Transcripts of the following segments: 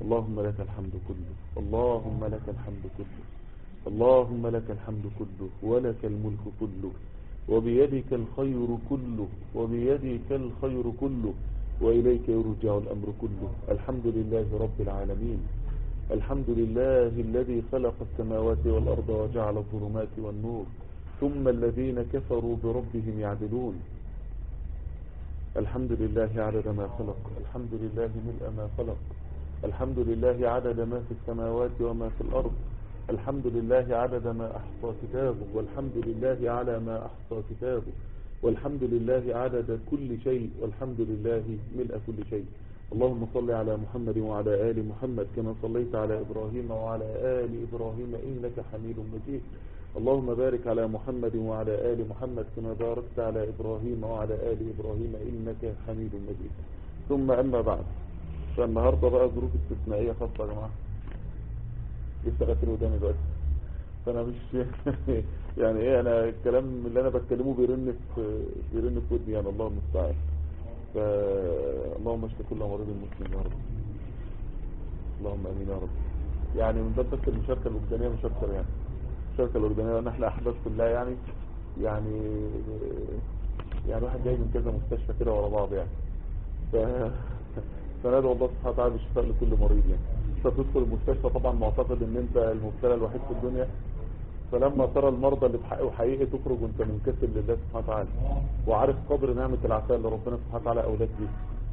اللهم لك الحمد كله اللهم لك الحمد كله اللهم لك الحمد كله ولك الملك كله وبيدك الخير كله وبيدك الخير كله وإليك يرجع الأمر كله الحمد لله رب العالمين الحمد لله الذي خلق السماوات والأرض وجعل الظلمات والنور ثم الذين كفروا بربهم يعدلون الحمد لله عدد ما خلق الحمد لله ملء ما خلق الحمد لله عدد ما في السماوات وما في الأرض الحمد لله عدد ما أحصى كتابه والحمد لله على ما أحصى كتابه والحمد لله عدد كل شيء والحمد لله ملء كل شيء اللهم صل على محمد وعلى آل محمد كما صليت على إبراهيم وعلى آل إبراهيم إنك حميد مجيد اللهم بارك على محمد وعلى آل محمد كما باركت على إبراهيم وعلى آل إبراهيم إنك حميد مجيد ثم أما بعد فالنهاردة بقى ظروف استثنائية خاصة يا جماعة لسه غسيل قدامي دلوقتي فانا مش يعني ايه انا الكلام اللي انا بتكلمه بيرن في بيرن في ودني يعني الله المستعان فاللهم اشفي كل مريض مسلم يا رب اللهم امين يا رب يعني من باب بس المشاركه الوجدانيه مش اكتر يعني المشاركه الوجدانيه ان احنا احداث كلها يعني يعني يعني واحد جاي من كذا مستشفى كده ورا بعض يعني ف فندعو الله سبحانه وتعالى بالشفاء لكل مريض يعني فتدخل المستشفى طبعا معتقد ان انت المبتلى الوحيد في الدنيا فلما ترى المرضى اللي بحقه حقيقي تخرج وانت منكسر لله سبحانه وتعالى وعارف قدر نعمة العافية اللي ربنا سبحانه وتعالى اولاد بيه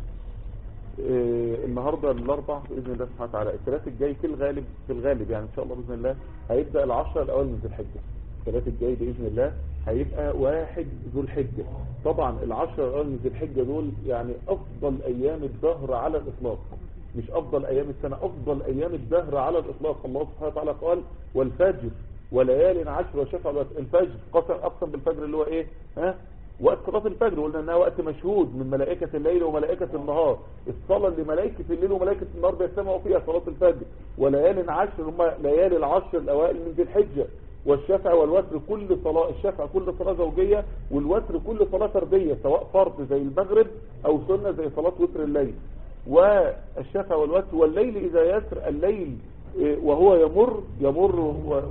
إيه النهاردة الاربع باذن الله سبحانه وتعالى الثلاث الجاي في الغالب في الغالب يعني ان شاء الله باذن الله هيبدا العشرة الاول من ذي الحجه الثلاث الجاي باذن الله هيبقى واحد ذو الحجه طبعا العشرة الاول من ذي الحجه دول يعني افضل ايام الدهر على الاطلاق مش افضل ايام السنة افضل ايام الدهر على الاطلاق الله سبحانه وتعالى قال والفجر وليال عشر وشفع الفجر قسم اقسم بالفجر اللي هو ايه ها وقت صلاة الفجر قلنا انها وقت مشهود من ملائكة الليل وملائكة النهار الصلاة اللي ملائكة الليل وملائكة النهار بيجتمعوا فيها صلاة الفجر وليال عشر هم ليالي العشر الاوائل من ذي الحجة والشفع والوتر كل صلاة الشفع كل صلاة زوجية والوتر كل صلاة فردية سواء فرض زي المغرب او سنة زي صلاة وتر الليل والشفع والوتر والليل إذا يسر الليل وهو يمر يمر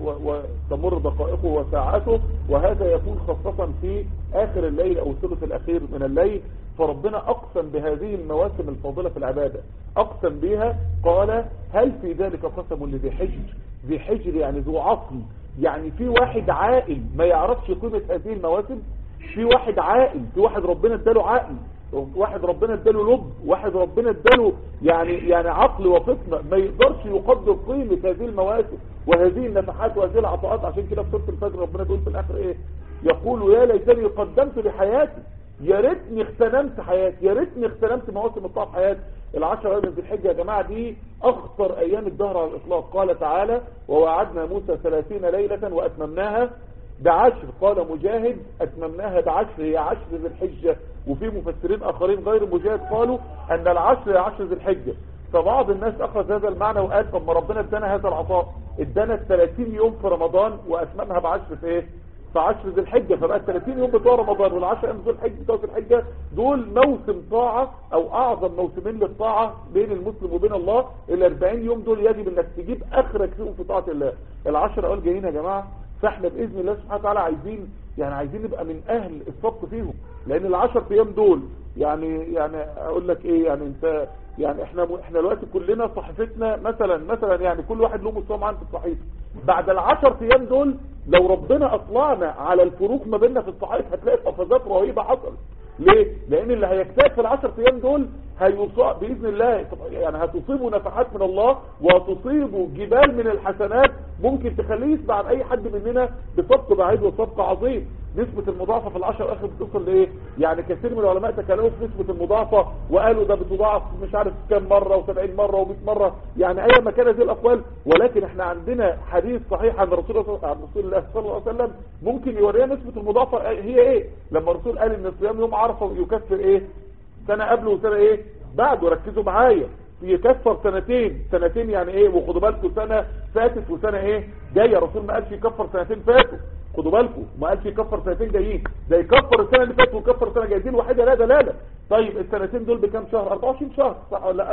وتمر دقائقه وساعاته وهذا يكون خاصة في آخر الليل أو الثلث الأخير من الليل فربنا أقسم بهذه المواسم الفاضلة في العبادة أقسم بها قال هل في ذلك قسم لذي حجر ذي حجر يعني ذو عقل يعني في واحد عاقل ما يعرفش قيمة هذه المواسم في واحد عاقل في واحد ربنا اداله عقل واحد ربنا اداله لب واحد ربنا اداله يعني يعني عقل وفطنه ما يقدرش يقدر قيمه هذه المواسم وهذه النفحات وهذه العطاءات عشان كده في سوره الفجر ربنا بيقول في الاخر ايه يقول يا ليتني قدمت لحياتي يا ريتني اغتنمت حياتي يا ريتني اغتنمت مواسم الطاعه في حياتي العشر ايام في الحجه يا جماعه دي اخطر ايام الدهر على الاطلاق قال تعالى ووعدنا موسى 30 ليله واتممناها بعشر قال مجاهد اتممناها بعشر هي عشر ذي الحجة وفي مفسرين اخرين غير مجاهد قالوا ان العشر هي عشر ذي الحجة فبعض الناس اخذ هذا المعنى وقال طب ما ربنا ادانا هذا العطاء ادانا ال 30 يوم في رمضان واتممها بعشر في ايه في عشر ذي الحجة فبقى ال 30 يوم بتوع رمضان والعشر ايام ذي الحجة بتوع ذي الحجة دول موسم طاعة او اعظم موسمين للطاعة بين المسلم وبين الله ال 40 يوم دول يجب انك تجيب اخرك فيهم في طاعة الله العشر اول جايين يا جماعة فاحنا باذن الله سبحانه وتعالى عايزين يعني عايزين نبقى من اهل الصدق فيهم لان العشر ايام دول يعني يعني اقول لك ايه يعني انت يعني احنا احنا دلوقتي كلنا صحيفتنا مثلا مثلا يعني كل واحد له مستوى معين في الصحيفه بعد العشر ايام دول لو ربنا اطلعنا على الفروق ما بيننا في الصحائف هتلاقي قفزات رهيبه حصلت ليه لان اللي هيجتهد في العشر ايام دول هيصاب باذن الله يعني هتصيبه نفحات من الله وهتصيبه جبال من الحسنات ممكن تخليه يسمع عن اي حد مننا بسبق بعيد وسبق عظيم نسبة المضاعفة في العشر الاخر بتوصل لايه يعني كثير من العلماء تكلموا في نسبة المضاعفة وقالوا ده بتضاعف مش عارف كام مرة و70 مرة و100 مرة يعني اي ما كان هذه الاقوال ولكن احنا عندنا حديث صحيح عن رسول الله عن رسول الله صلى الله عليه وسلم ممكن يورينا نسبة المضاعفة هي ايه لما الرسول قال ان صيام يوم عرفة يكفر ايه سنة قبله وسنة ايه بعده ركزوا معايا يكفر سنتين سنتين يعني ايه وخدوا بالكم سنة فاتت وسنة ايه جاية الرسول ما قالش يكفر سنتين فاتوا خدوا بالكم ما قالش يكفر سنتين جايين ده يكفر السنة اللي فاتت ويكفر سنة جايين واحدة لا ده لا لا طيب السنتين دول بكام شهر 24 شهر صح ولا لا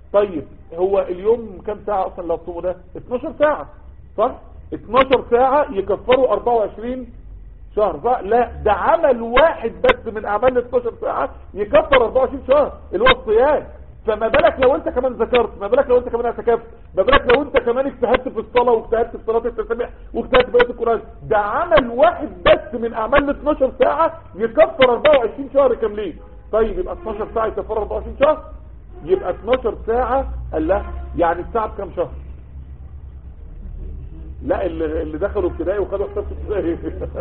طيب هو اليوم كام ساعة اصلا لو تصوموا ده 12 ساعة صح 12 ساعة يكفروا 24 شهر صح لا ده عمل واحد بس من اعمال ال 12 ساعة يكفر 24 شهر اللي هو الصيام فما بالك لو انت كمان ذكرت ما بالك لو انت كمان اعتكفت ما بالك لو انت كمان اجتهدت في الصلاة واجتهدت في صلاة التسبيح واجتهدت في بقية القرآن ده عمل واحد بس من اعمال ال 12 ساعة يكفر 24 شهر كاملين طيب يبقى 12 ساعة يكفر 24 شهر يبقى 12 ساعة قال لا يعني الساعة بكام شهر لا اللي, اللي دخلوا ابتدائي وخدوا حساب ابتدائي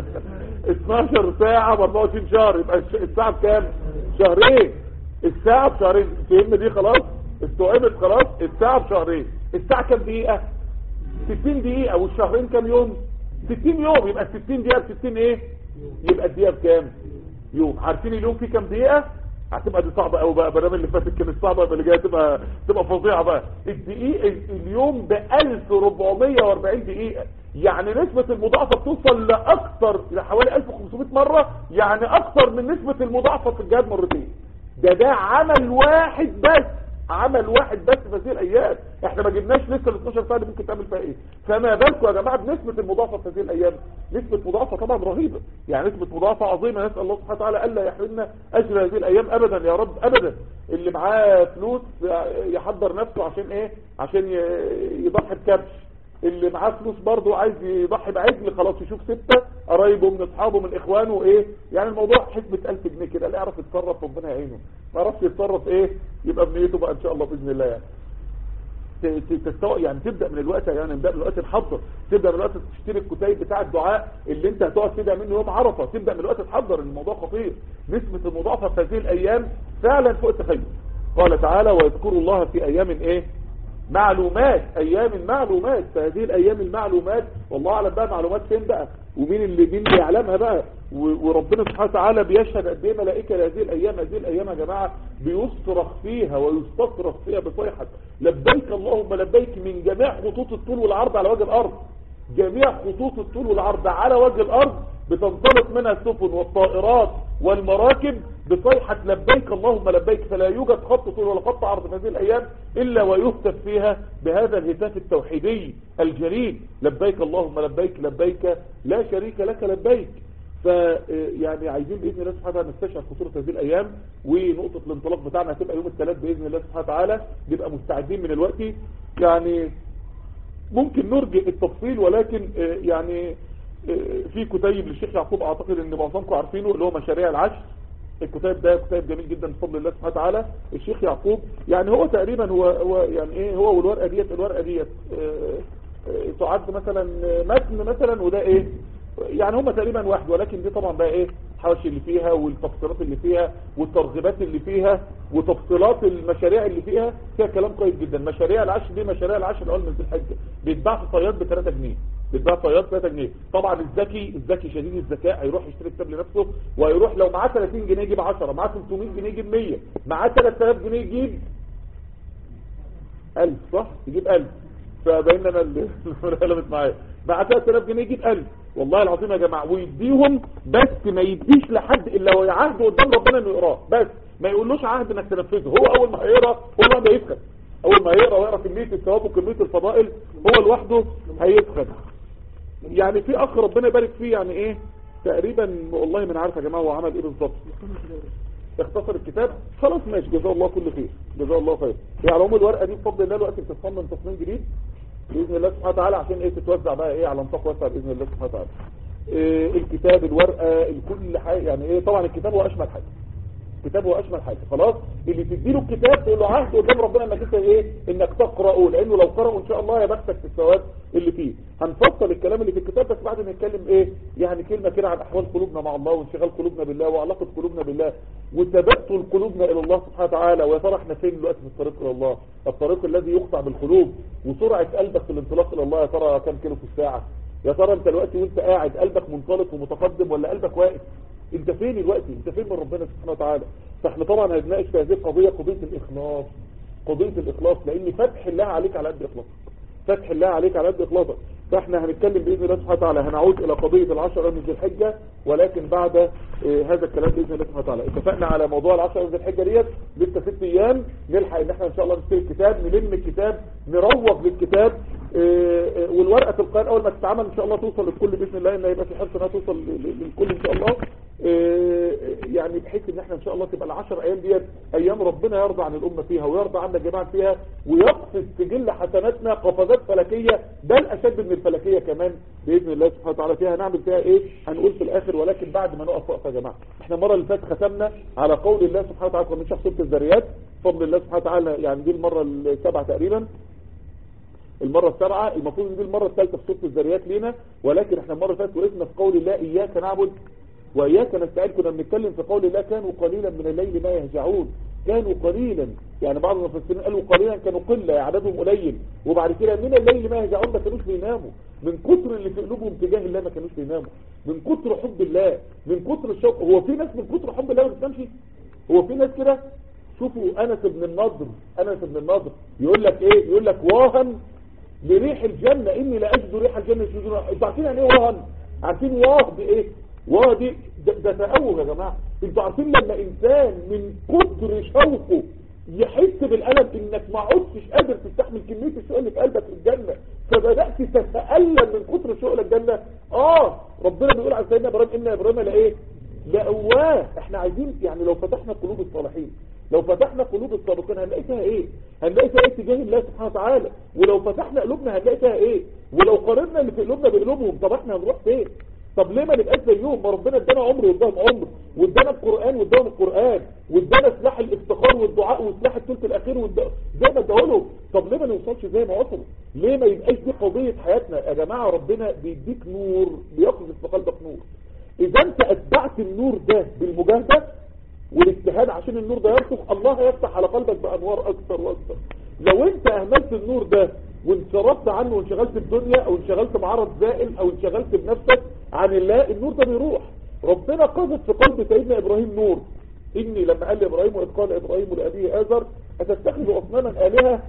12 ساعة ب 24 شهر يبقى الساعة بكام شهرين الساعة بشهرين فهمنا دي خلاص استوعبت خلاص الساعة بشهرين الساعة كام دقيقة 60 دقيقة والشهرين كام يوم 60 يوم يبقى 60 دقيقة ب 60 ايه يبقى الدقيقة بكام يوم عارفين اليوم فيه كام دقيقة هتبقى دي صعبة قوي بقى بدل اللي فاتت كانت صعبة يبقى اللي جايه تبقى تبقى فظيعة بقى الدقيقة اليوم ب 1440 دقيقة يعني نسبة المضاعفة بتوصل لأكثر لحوالي 1500 مرة يعني أكثر من نسبة المضاعفة في الجهاد مرتين ده ده عمل واحد بس عمل واحد بس في هذه الايام احنا ما جبناش لسه ال 12 ساعه دي ممكن تعمل فيها ايه فما بالكم يا جماعه بنسبه المضاعفه في هذه الايام نسبه مضاعفه طبعا رهيبه يعني نسبه مضاعفه عظيمه نسال الله سبحانه وتعالى الا يحرمنا اجر هذه الايام ابدا يا رب ابدا اللي معاه فلوس يحضر نفسه عشان ايه عشان يضحي بكبش اللي معاه فلوس برضه عايز يضحي بعجل خلاص يشوف ستة قرايبه من اصحابه من اخوانه ايه يعني الموضوع حسبة 1000 جنيه كده اللي يعرف يتصرف ربنا يعينه ما يعرفش يتصرف ايه يبقى بنيته بقى ان شاء الله باذن الله يعني تستوى يعني تبدا من الوقت يعني نبدا من الوقت نحضر تبدا من الوقت تشتري الكتيب بتاع الدعاء اللي انت هتقعد تدعي منه يوم عرفه تبدا من الوقت تحضر الموضوع خطير نسبه المضاعفه في هذه الايام فعلا فوق التخيل قال تعالى ويذكروا الله في ايام ايه معلومات ايام معلومات فهذه الايام المعلومات والله اعلم بقى معلومات فين بقى ومين اللي مين اللي يعلمها بقى وربنا سبحانه وتعالى بيشهد قد ايه ملائكه لهذه الايام هذه الايام يا جماعه بيصرخ فيها ويستصرخ فيها بصيحه لبيك اللهم لبيك من جميع خطوط الطول والعرض على وجه الارض جميع خطوط الطول والعرض على وجه الارض بتنطلق منها السفن والطائرات والمراكب بصيحة لبيك اللهم لبيك فلا يوجد خط طول ولا خط عرض في هذه الأيام إلا ويهتف فيها بهذا الهتاف التوحيدي الجليل لبيك اللهم لبيك لبيك لا شريك لك لبيك فيعني عايزين بإذن الله سبحانه وتعالى نستشعر خطورة هذه الأيام ونقطة الانطلاق بتاعنا هتبقى يوم الثلاث بإذن الله سبحانه وتعالى نبقى مستعدين من الوقت يعني ممكن نرجع التفصيل ولكن يعني في كتيب للشيخ يعقوب اعتقد ان معظمكم عارفينه اللي هو مشاريع العشر الكتاب ده كتاب جميل جدا بفضل الله سبحانه وتعالى الشيخ يعقوب يعني هو تقريبا هو هو يعني ايه هو والورقه ديت الورقه ديت تعد مثلا متن مثلا وده ايه يعني هم تقريبا واحد ولكن دي طبعا بقى ايه الحواشي اللي فيها والتفصيلات اللي فيها والترغيبات اللي فيها وتفصيلات المشاريع اللي فيها فيها كلام كويس جدا مشاريع العشر دي مشاريع العشر الاول من ذي الحجه بيتباع في صياد ب 3 جنيه بيتباع صياد ب 3 جنيه طبعا الذكي الذكي شديد الذكاء هيروح يشتري كتاب لنفسه وهيروح لو معاه 30 جنيه يجيب 10 معاه 300 جنيه يجيب 100 معاه 3000 جنيه يجيب 1000 صح يجيب 1000 فبين انا اللي قلبت معايا مع 3000 جنيه يجيب 1000 والله العظيم يا جماعه ويديهم بس ما يديش لحد الا هو عهد قدام ربنا انه يقراه بس ما يقولوش عهد انك تنفذه هو اول ما هيقرا هو ما يفهم اول ما يقرا ويقرا كميه الثواب وكميه الفضائل هو لوحده هيفهم يعني في اخ ربنا يبارك فيه يعني ايه تقريبا والله ما انا عارف يا جماعه هو عمل ايه بالظبط اختصر الكتاب خلاص ماشي جزاه الله كل خير جزاه الله خير هي على العموم الورقه دي بفضل الله الوقت بتتصمم تصميم جديد باذن الله سبحانه وتعالى عشان ايه تتوزع بقى ايه على نطاق واسع باذن الله سبحانه وتعالى إيه الكتاب الورقه الكل حاجه يعني ايه طبعا الكتاب هو اشمل حاجه الكتاب هو اشمل حاجه خلاص اللي تديله الكتاب تقول له عهد قدام ربنا انك انت ايه انك تقراه لانه لو قرأه ان شاء الله يا بختك في الثواب اللي فيه هنفصل الكلام اللي في الكتاب بس بعد ما نتكلم ايه يعني كلمه كده عن احوال قلوبنا مع الله وانشغال قلوبنا بالله وعلاقه قلوبنا بالله وتبتل قلوبنا الى الله سبحانه وتعالى ويا ترى احنا فين دلوقتي في الطريق الى الله الطريق الذي يقطع بالقلوب وسرعه قلبك في الانطلاق الى الله يا ترى كم كيلو في الساعه يا ترى انت دلوقتي وانت قاعد قلبك منطلق ومتقدم ولا قلبك واقف انت فين الوقت انت فين من ربنا سبحانه وتعالى فاحنا طبعا هنناقش في هذه القضيه قضيه الاخلاص قضيه الاخلاص لان فتح الله عليك على قد اخلاصك فتح الله عليك على قد اخلاصك فاحنا هنتكلم باذن الله سبحانه وتعالى هنعود الى قضيه العشر من ذي الحجه ولكن بعد اه هذا الكلام باذن الله سبحانه وتعالى اتفقنا على موضوع العشر من ذي الحجه ديت لسه ست ايام نلحق ان احنا ان شاء الله نشتري الكتاب نلم الكتاب نروج للكتاب اه والورقه تلقائيا اول ما تتعمل ان شاء الله توصل للكل باذن الله ان يبقى في حرص انها توصل للكل ان شاء الله يعني بحيث ان احنا ان شاء الله تبقى العشر ايام ديت ايام ربنا يرضى عن الامه فيها ويرضى عنا جماعه فيها ويقفز سجل حسناتنا قفزات فلكيه بل اشد من الفلكيه كمان باذن الله سبحانه وتعالى فيها هنعمل فيها ايه هنقول في الاخر ولكن بعد ما نقف وقفه يا جماعه احنا المره اللي فاتت ختمنا على قول الله سبحانه وتعالى من شخص سوره الذريات بفضل الله سبحانه وتعالى يعني دي المره السابعه تقريبا المرة السابعة المفروض ان دي المرة الثالثة في سورة الذريات لينا ولكن احنا المرة اللي فاتت وقفنا في قول الله اياك نعبد واياك نستعين كنا بنتكلم في قول الله كانوا قليلا من الليل ما يهجعون كانوا قليلا يعني بعض المفسرين قالوا قليلا كانوا قلة عددهم قليل وبعد كده من الليل ما يهجعون ما كانوش بيناموا من كتر اللي في قلوبهم تجاه الله ما كانوش بيناموا من كتر حب الله من كتر الشوق هو في ناس من كتر حب الله ما بتنامش هو في ناس كده شوفوا انس بن النضر انس بن النضر يقول لك ايه يقول لك واهن لريح الجنة اني لا اجد ريح الجنة يشوفون انتوا عارفين يعني ايه واهن عارفين واه دي ايه واه دي ده, ده تأوه يا جماعة انتوا عارفين لما انسان من كتر شوقه يحس بالألم انك ما عدتش قادر تستحمل كمية الشوق اللي في قلبك في الجنة فبدأت تتألم من كتر شوق للجنة اه ربنا بيقول على سيدنا ابراهيم ان ابراهيم لايه لأواه احنا عايزين يعني لو فتحنا قلوب الصالحين لو فتحنا قلوب السابقين هنلاقي فيها ايه هنلاقي فيها ايه تجاه الله سبحانه وتعالى ولو فتحنا قلوبنا هنلاقي فيها ايه ولو قارنا اللي في قلوبنا بقلوبهم طب احنا هنروح فين طب ليه ما نبقاش زيهم ما ربنا ادانا عمر واداهم عمر وادانا القران واداهم القران وادانا سلاح الافتخار والدعاء وسلاح الثلث الاخير والد... زي ما اداهم طب ليه ما نوصلش زي ما وصلوا ليه ما يبقاش دي قضيه حياتنا يا جماعه ربنا بيديك نور بيقذف في قلبك نور اذا انت اتبعت النور ده بالمجاهده والاجتهاد عشان النور ده يرسخ الله يفتح على قلبك بانوار اكثر واكثر لو انت اهملت النور ده وانصرفت عنه وانشغلت بالدنيا او انشغلت بعرض زائل او انشغلت بنفسك عن الله النور ده بيروح ربنا قذف في قلب سيدنا ابراهيم نور اني لما قال لابراهيم واذ قال ابراهيم لابيه ازر اتتخذ اصناما الهه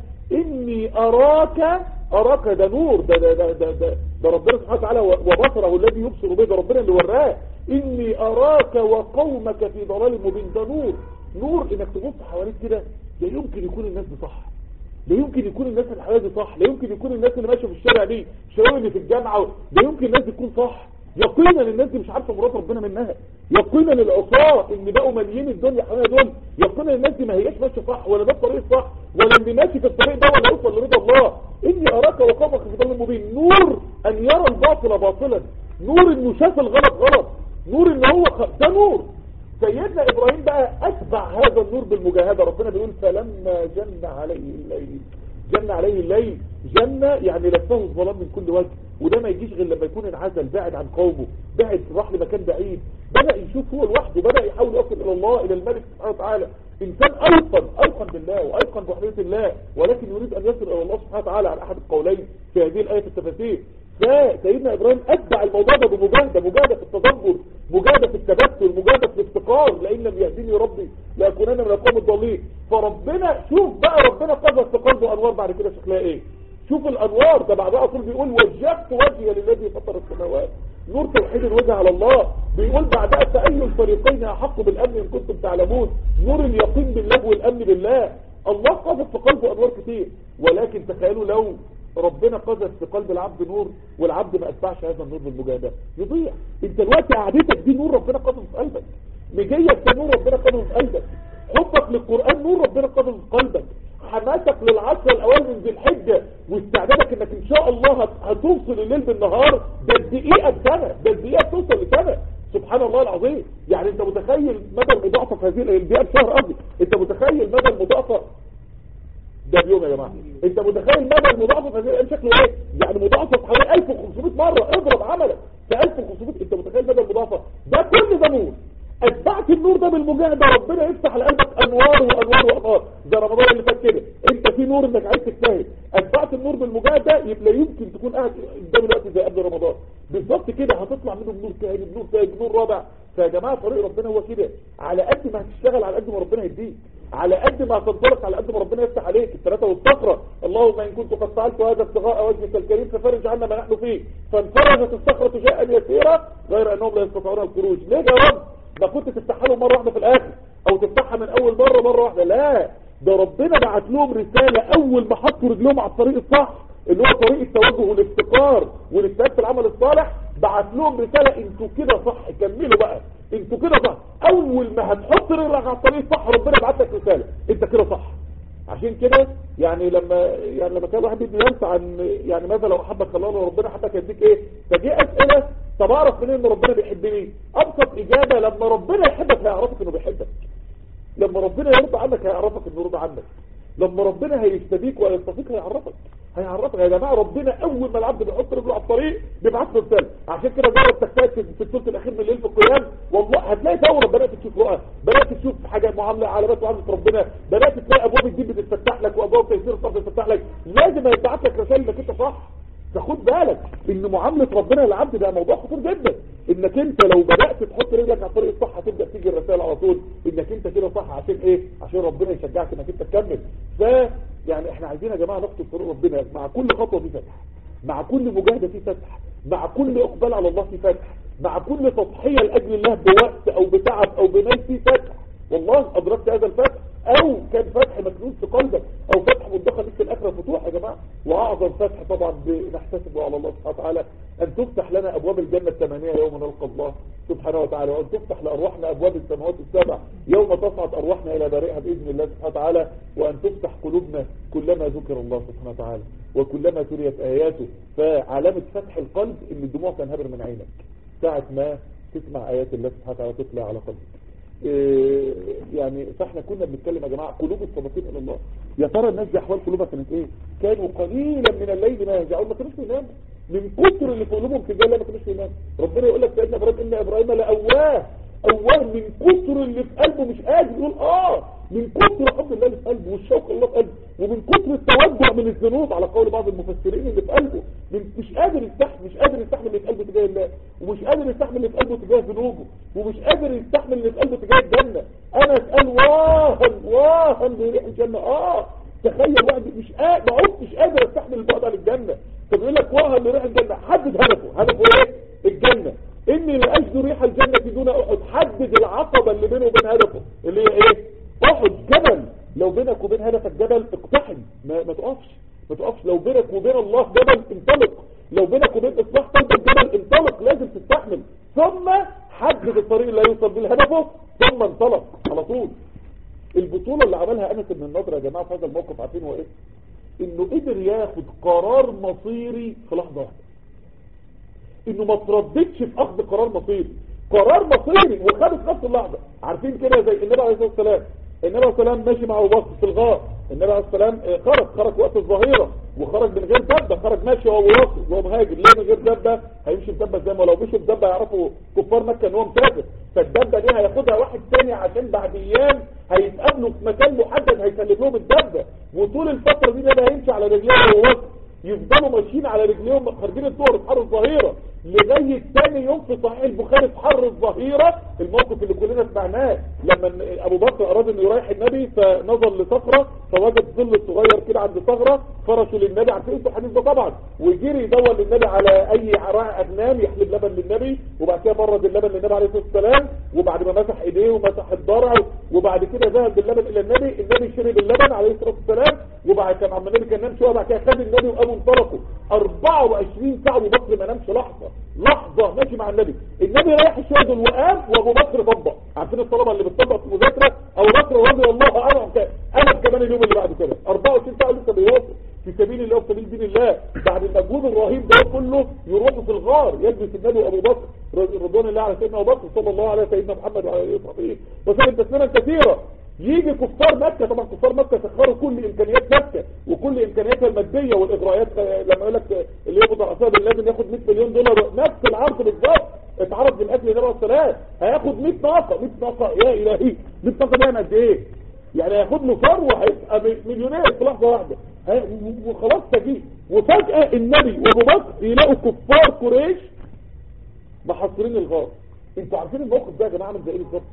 اني اراك اراك ده نور ده ده ده ده, ده, ده ربنا سبحانه وتعالى وبصره الذي يبصر به ده ربنا اللي وراه اني اراك وقومك في ضلال مبين ده نور نور انك تبص حواليك كده لا يمكن يكون الناس دي صح لا يمكن يكون الناس اللي حواليك دي صح لا يمكن يكون الناس اللي ماشيه في الشارع دي الشباب اللي في الجامعه لا يمكن الناس دي تكون صح يقينا الناس دي مش عارفه مراد ربنا منها يقينا العصاه اللي بقوا ماليين الدنيا حوالينا دول يقينا الناس دي ما هياش ماشيه صح ولا ده الطريق صح ولا اللي ماشي في الطريق ده ولا يوصل لرضا الله اني اراك وقومك في ضلال مبين نور ان يرى الباطل باطلا نور انه شاف الغلط غلط نور ان هو خ... ده نور سيدنا ابراهيم بقى اتبع هذا النور بالمجاهده ربنا بيقول فلما جن عليه الليل جن عليه الليل جنة يعني لفه الظلام من كل وجه وده ما يجيش غير لما يكون انعزل بعد عن قومه بعد راح لمكان بعيد بدأ يشوف هو لوحده بدأ يحاول يصل الى الله الى الملك سبحانه وتعالى انسان ايقن ايقن بالله وايقن بوحدية الله ولكن يريد ان يصل الى الله سبحانه وتعالى على احد القولين في هذه الايه في التفاسير فسيدنا ابراهيم اتبع الموضوع ده بمجاهده مجاهده في التدبر مجاهده في التبتل مجاهده في الافتقار لان لم يهديني ربي لاكونن من القوم الضالين فربنا شوف بقى ربنا قذف في قلبه انوار بعد كده شكلها ايه شوف الانوار ده بعدها طول بيقول وجهت وجهي للذي فطر السماوات نور توحيد الوجه على الله بيقول بعدها فاي الفريقين احق بالامن ان كنتم تعلمون نور اليقين بالله والامن بالله الله قذف في قلبه انوار كتير ولكن تخيلوا لو ربنا قذف في قلب العبد نور والعبد ما اتبعش هذا النور بالمجاهده يضيع انت دلوقتي قعدتك دي نور ربنا قذف في قلبك مجيك ده نور ربنا قذف في قلبك حبك للقران نور ربنا قذف في قلبك حماسك للعشر الاوائل من ذي الحجه واستعدادك انك ان شاء الله هتوصل الليل بالنهار ده الدقيقه بسنه ده الدقيقه توصل لسنه سبحان الله العظيم يعني انت متخيل مدى المضاعفه في هذه الدقيقه بشهر قصدي انت متخيل مدى المضاعفه ده بيوم يا جماعه انت متخيل مدى المضاعفه في هذه الايام شكله ايه يعني مضاعفه حوالي 1500 مره اضرب عملك في 1500 انت متخيل مدى المضاعفه ده كل ده نور اتبعت النور ده بالمجاهده ربنا يفتح على قلبك انوار وانوار وانوار ده رمضان اللي فات كده انت في نور انك عايز تجتهد اتبعت النور بالمجاهده يبقى يمكن تكون قاعد قدام الوقت زي قبل رمضان بالظبط كده هتطلع منه بنور تاني بنور ثالث بنور رابع فيا جماعه طريق ربنا هو كده على قد ما هتشتغل على قد ما ربنا يديك على قد ما هتنطلق على قد ما ربنا يفتح عليك الثلاثه والصخره اللهم ان كنت قد فعلت هذا ابتغاء وجهك الكريم ففرج عنا ما نحن فيه فانفرجت الصخرة شيئا يسيرا غير انهم لا يستطيعون الخروج ليه يا رب ده كنت تفتحها لهم مرة واحدة في الاخر او تفتحها من اول مرة مرة واحدة لا ده ربنا بعت لهم رسالة اول ما حطوا رجلهم على الطريق الصح اللي هو طريق التوجه والافتقار والاجتهاد في العمل الصالح بعت لهم رسالة انتوا كده صح كملوا بقى انتوا كده صح اول ما هتحط رجلك على الطريق الصح ربنا يبعت لك رسالة انت كده صح عشان كده يعني لما يعني لما كان واحد بيدي ينسى عن يعني ماذا لو احبك الله لو ربنا حبك يديك ايه فدي اسئله طب اعرف منين ان ربنا بيحبني ابسط اجابه لما ربنا يحبك هيعرفك انه بيحبك لما ربنا يرضى عنك هيعرفك انه رضى عنك لما ربنا هيستبيك ويستفيك هيعرفك هيعرفك يا جماعه ربنا اول ما العبد بيحط رجله على الطريق بيبعت له رساله عشان كده جرب تجتهد في الثلث الاخير من الليل في القيام والله هتلاقي فورا بدات تشوف رؤى بدات تشوف حاجه معامله علامات معامله ربنا بدات تلاقي ابواب الدين بتتفتح لك وابواب تيسير الصبر بتتفتح لك لازم هيبعت لك رساله انك انت صح فخد بالك ان معامله ربنا للعبد ده موضوع خطير جدا انك انت لو بدات تحط رجلك على الطريق الصح هتبدا تيجي الرسائل على طول انك انت كده صح عشان ايه عشان ربنا يشجعك انك انت تكمل ف يعني احنا عايزين يا جماعه نخطو طريق ربنا مع كل خطوه في فتح مع كل مجاهده في فتح مع كل اقبال على الله في فتح مع كل تضحيه لاجل الله بوقت او بتعب او بمال في فتح والله ادركت هذا الفتح او كان فتح مكنون في قلبك او فتح مدخل لك في الاخره فتوح يا جماعه واعظم فتح طبعا نحتسبه على الله سبحانه وتعالى ان تفتح لنا ابواب الجنه الثمانيه يوم نلقى الله سبحانه وتعالى وان تفتح لارواحنا ابواب السماوات السبع يوم تصعد ارواحنا الى بارئها باذن الله سبحانه وتعالى وان تفتح قلوبنا كلما ذكر الله سبحانه وتعالى وكلما تليت اياته فعلامه فتح القلب ان الدموع تنهمر من عينك ساعه ما تسمع ايات الله سبحانه وتعالى تطلع على قلبك إيه يعني فاحنا كنا بنتكلم يا جماعه قلوب الصادقين الى الله يا ترى الناس دي احوال قلوبها كانت ايه كانوا قليلا من الليل ما يهجعون ما كانوش بيناموا من كتر اللي في قلوبهم تجاه ما كانوش بيناموا ربنا يقول لك سيدنا ابراهيم ان ابراهيم لاواه اواه من كتر اللي في قلبه مش قادر يقول اه من كتر حب الله اللي في قلبه والشوق الله في قلبه ومن كتر التوجع من الذنوب على قول بعض المفسرين اللي في قلبه من مش قادر يستحمل مش قادر يستحمل اللي في قلبه تجاه الله ومش قادر يستحمل اللي في قلبه تجاه ذنوبه ومش قادر يستحمل اللي في قلبه تجاه الجنه انا اسال واهن واهن بريح الجنه اه تخيل واحد مش قادر ما عدتش قادر استحمل البعد عن الجنه طب يقول لك واهن لريح الجنه حدد هدفه هدفه ايه الجنه اني لا اجد ريح الجنه دون احد حدد العقبه اللي بينه وبين هدفه اللي هي ايه احد جبل لو بينك وبين هدفك جبل اقتحم ما, ما تقفش ما تقفش لو بينك وبين الله جبل انطلق لو بينك وبين اصلاح قلبك جبل انطلق لازم تستحمل ثم حدد الطريق اللي هيوصل بيه لهدفه ثم انطلق على طول البطولة اللي عملها انس بن النضر يا جماعة في هذا الموقف عارفين هو ايه انه قدر ياخد قرار مصيري في لحظة واحدة انه ما ترددش في اخذ قرار مصيري قرار مصيري وخده في نفس اللحظة عارفين كده زي النبي عليه الصلاة والسلام النبي عليه الصلاة والسلام ماشي مع ابو بكر في الغار النبي عليه الصلاة والسلام خرج خرج وقت الظهيرة وخرج من غير دبة خرج ماشي وهو واصل وهو مهاجر ليه من غير دبة هيمشي بدبة زي ما لو مشي بدبة يعرفوا كفار مكة ان هو مسافر فالدبة دي هياخدها واحد تاني عشان بعد ايام هيتقابلوا في مكان محدد هيسلم لهم الدبة وطول الفترة دي ده هيمشي على رجليه وهو واصل يفضلوا ماشيين على رجليهم خارجين الظهر في حر الظهيرة لغاية تاني يوم في صحيح البخاري في حر الظهيرة الموقف اللي كلنا سمعناه لما ابو بكر اراد انه يريح النبي فنظر لصخرة فوجد ظل صغير كده عند ثغرة فرشوا للنبي عارفين انتوا الحديث ده طبعا وجري يدور للنبي على اي راعي اغنام يحلب لبن للنبي وبعد كده برد اللبن للنبي عليه الصلاه والسلام وبعد ما مسح ايديه ومسح الضرع وبعد كده ذهب باللبن الى النبي النبي شرب اللبن عليه الصلاه والسلام وبعد كان عم النبي كان نام شويه بعد كده خد النبي وابو انطلقوا 24 ساعه ابو بكر ما نامش لحظه لحظه ماشي مع النبي النبي رايح شويه دول وقام وابو بكر طبق عارفين الطلبه اللي بتطبق في المذاكره ابو بكر رضي الله عنه انا كمان اليوم اللي بعد كده 24 ساعه لسه بيواصل في سبيل الله وفي سبيل دين الله بعد المجهود الرهيب ده كله يروحوا في الغار يلبس النبي وابو بكر رضوان الله على سيدنا ابو بكر صلى الله على سيدنا محمد وعلى اله وصحبه وسلم تسليما كثيرا يجي كفار مكة طبعا كفار مكة سخروا كل امكانيات مكة وكل امكانياتها المادية والاجراءات لما يقول لك اللي يقبض على عصابه لازم ياخد 100 مليون دولار نفس العرض بالظبط اتعرض بالاكل النبي والسلام هياخد 100 ناقة 100 ناقة يا الهي 100 ناقة دي يعني قد ايه يعني هياخد له ثروه هيبقى مليونير في لحظه واحده وخلاص تجي وفجأة النبي وابو بكر يلاقوا كفار قريش محصرين الغار انتوا عارفين الموقف ده يا جماعه عامل زي ايه بالظبط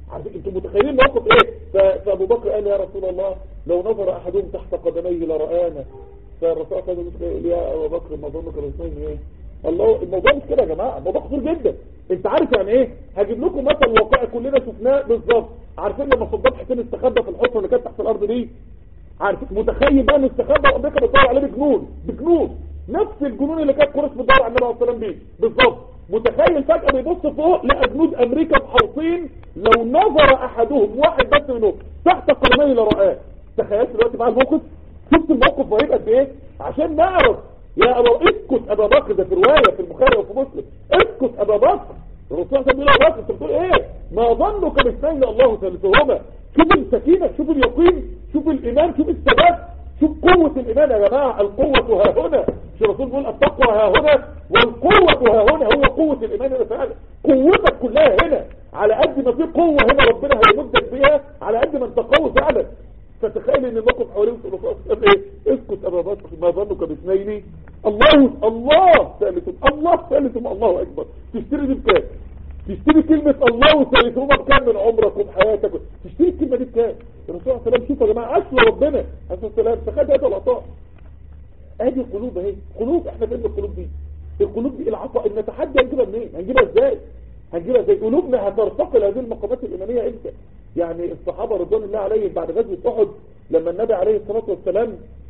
عارفين انتم متخيلين موقف ايه ف- فابو بكر قال يا رسول الله لو نظر احدهم تحت قدميه لرآنا فالرسول صلى الله عليه وسلم قال يا ابو بكر ما ظنك الاثنين ايه الله الموضوع مش كده يا جماعه الموضوع خطير جدا انت عارف يعني ايه هجيب لكم مثل واقعي كلنا شفناه بالظبط عارفين لما صدام حسين استخبى في الحفره اللي كانت تحت الارض دي عارف متخيل بقى انه استخبى وامريكا بتدور عليه بجنون بجنون نفس الجنون اللي كانت قريش بتدور على النبي عليه الصلاه والسلام بيه بالظبط متخيل فجاه بيبص فوق لقى جنود امريكا محوطين لو نظر احدهم واحد بس منهم تحت قدميه لرآه تخيلت دلوقتي بقى الموقف شفت الموقف رهيب قد ايه عشان نعرف يا ابا اسكت ابا بكر ده في روايه في البخاري وفي مسلم اسكت ابا بكر الرسول صلى الله عليه وسلم بيقول يا بكر انت بتقول ايه ما ظنك باثنين الله ثالثهما شوف السكينه شوف اليقين شوف الايمان شوف الثبات شوف قوة الإيمان يا جماعة القوة ها هنا مش الرسول بيقول التقوى ها هنا والقوة ها هنا هو قوة الإيمان هنا فعلا قوتك كلها هنا على قد ما في قوة هنا ربنا هيمدك بيها على قد ما انت قوي فعلا فتخيل ان الموقف حواليه الرسول قال ايه اسكت ابا بكر ما ظنك باثنين الله الله ثالث الله ثالث الله اكبر تشتري دي بكام تشتري كلمة الله وثالثهما بكام من عمرك وبحياتك تشتري الكلمة دي بكام الرسول صلى الله عليه وسلم شوفوا يا جماعة عشر ربنا عليه الصلاة والسلام تخيل هذا العطاء ادي قلوب اهي قلوب احنا فين القلوب دي القلوب دي العطاء ان نتحدى هنجيبها منين هنجيبها ازاي هنجيبها ازاي قلوبنا هترتقي لهذه المقامات الايمانيه امتى يعني الصحابه رضوان الله عليهم بعد غزوه احد لما النبي عليه الصلاه والسلام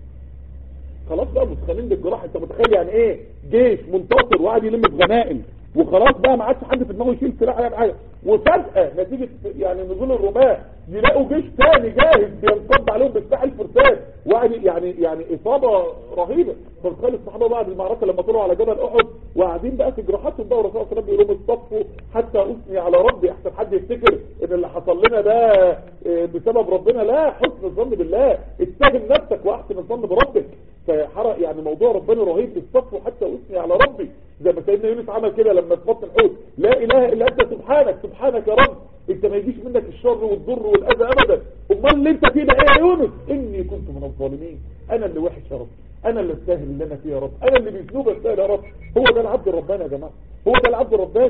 خلاص بقى متخيلين بالجراح انت متخيل يعني ايه جيش منتصر وقاعد يلم بغنائم وخلاص بقى ما عادش حد في دماغه يشيل سلاح ولا حاجه وفجاه نتيجه يعني نزول الرماه يلاقوا جيش ثاني جاهز بينقض عليهم بالسلاح الفرسان وقاعد يعني يعني اصابه رهيبه فتخيل الصحابه بعد المعركه لما طلعوا على جبل احد وقاعدين بقى في جراحاتهم بقى والرسول صلى الله عليه وسلم بيقول لهم اصطفوا حتى اثني على ربي احسن حد يفتكر ان اللي حصل لنا ده اه، بسبب ربنا لا حسن الظن بالله اتهم نفسك واحسن الظن بربك فحرق يعني موضوع ربنا رهيب اصطفوا حتى اثني على ربي زي ما سيدنا يونس عمل كده لما في بطن الحوت لا اله الا انت سبحانك سبحانك يا رب انت ما يجيش منك الشر والضر والاذى ابدا امال اللي انت فيه ده ايه يا يونس اني كنت من الظالمين انا اللي وحش يا رب انا اللي استاهل اللي انا فيه يا رب انا اللي بذنوب استاهل يا رب هو ده العبد الرباني يا جماعه هو ده العبد الرباني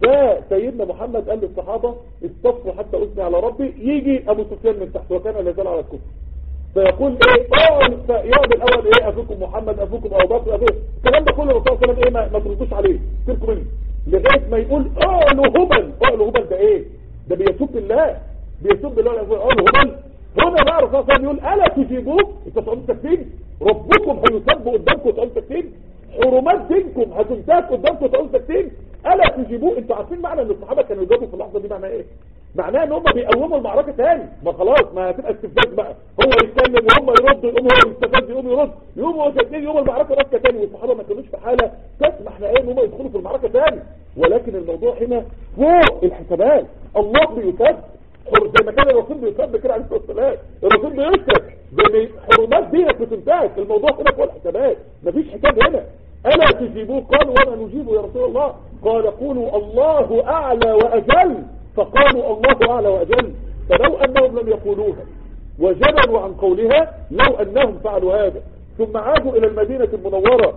فسيدنا محمد قال للصحابه اصطفوا حتى اثني على ربي يجي ابو سفيان من تحت وكان لا يزال على الكفر فيقول ايه اقعد يقعد الاول ايه ابوكم محمد ابوكم ابو بكر ابوكم الكلام ده كله الرسول صلى الله عليه وسلم ايه ما, ما تردوش عليه سيبكم منه لغايه ما يقول اعلوا هبل اعلوا هبل ده ايه ده بيسب الله بيسب الله يقول اعلوا هبل هنا بقى الرسول صلى الله عليه وسلم يقول الا تجيبوه انتوا تقعدوا ساكتين ربكم هيسب قدامكم وتقعدوا ساكتين حرمات دينكم هتنتهك قدامكم وتقعدوا ساكتين الا تجيبوه انتوا عارفين معنى ان الصحابه كانوا يجاوبوا في اللحظه دي معناها ايه معناه ان هم بيقوموا المعركة تاني ما خلاص ما هتبقى استفزاز بقى هو يتكلم وهم يردوا يقوم هو يستفز يقوم يرد يقوم هو تاني يقوم المعركة ماسكة تاني والصحابة ما كانوش في حالة تسمح لأيه ان هم يدخلوا في المعركة تاني ولكن الموضوع هنا فوق الحسابات الله بيسب حر- زي ما كان الرسول بيسب كده عليه الصلاة والسلام الرسول بيسب زي ما حرمات دينك بتنتهك الموضوع هنا فوق الحسابات مفيش حساب هنا ألا تجيبوه قالوا وما نجيبه يا رسول الله قال قولوا الله أعلى وأجل فقالوا الله أعلى وأجل فلو أنهم لم يقولوها وجبنوا عن قولها لو أنهم فعلوا هذا ثم عادوا إلى المدينة المنورة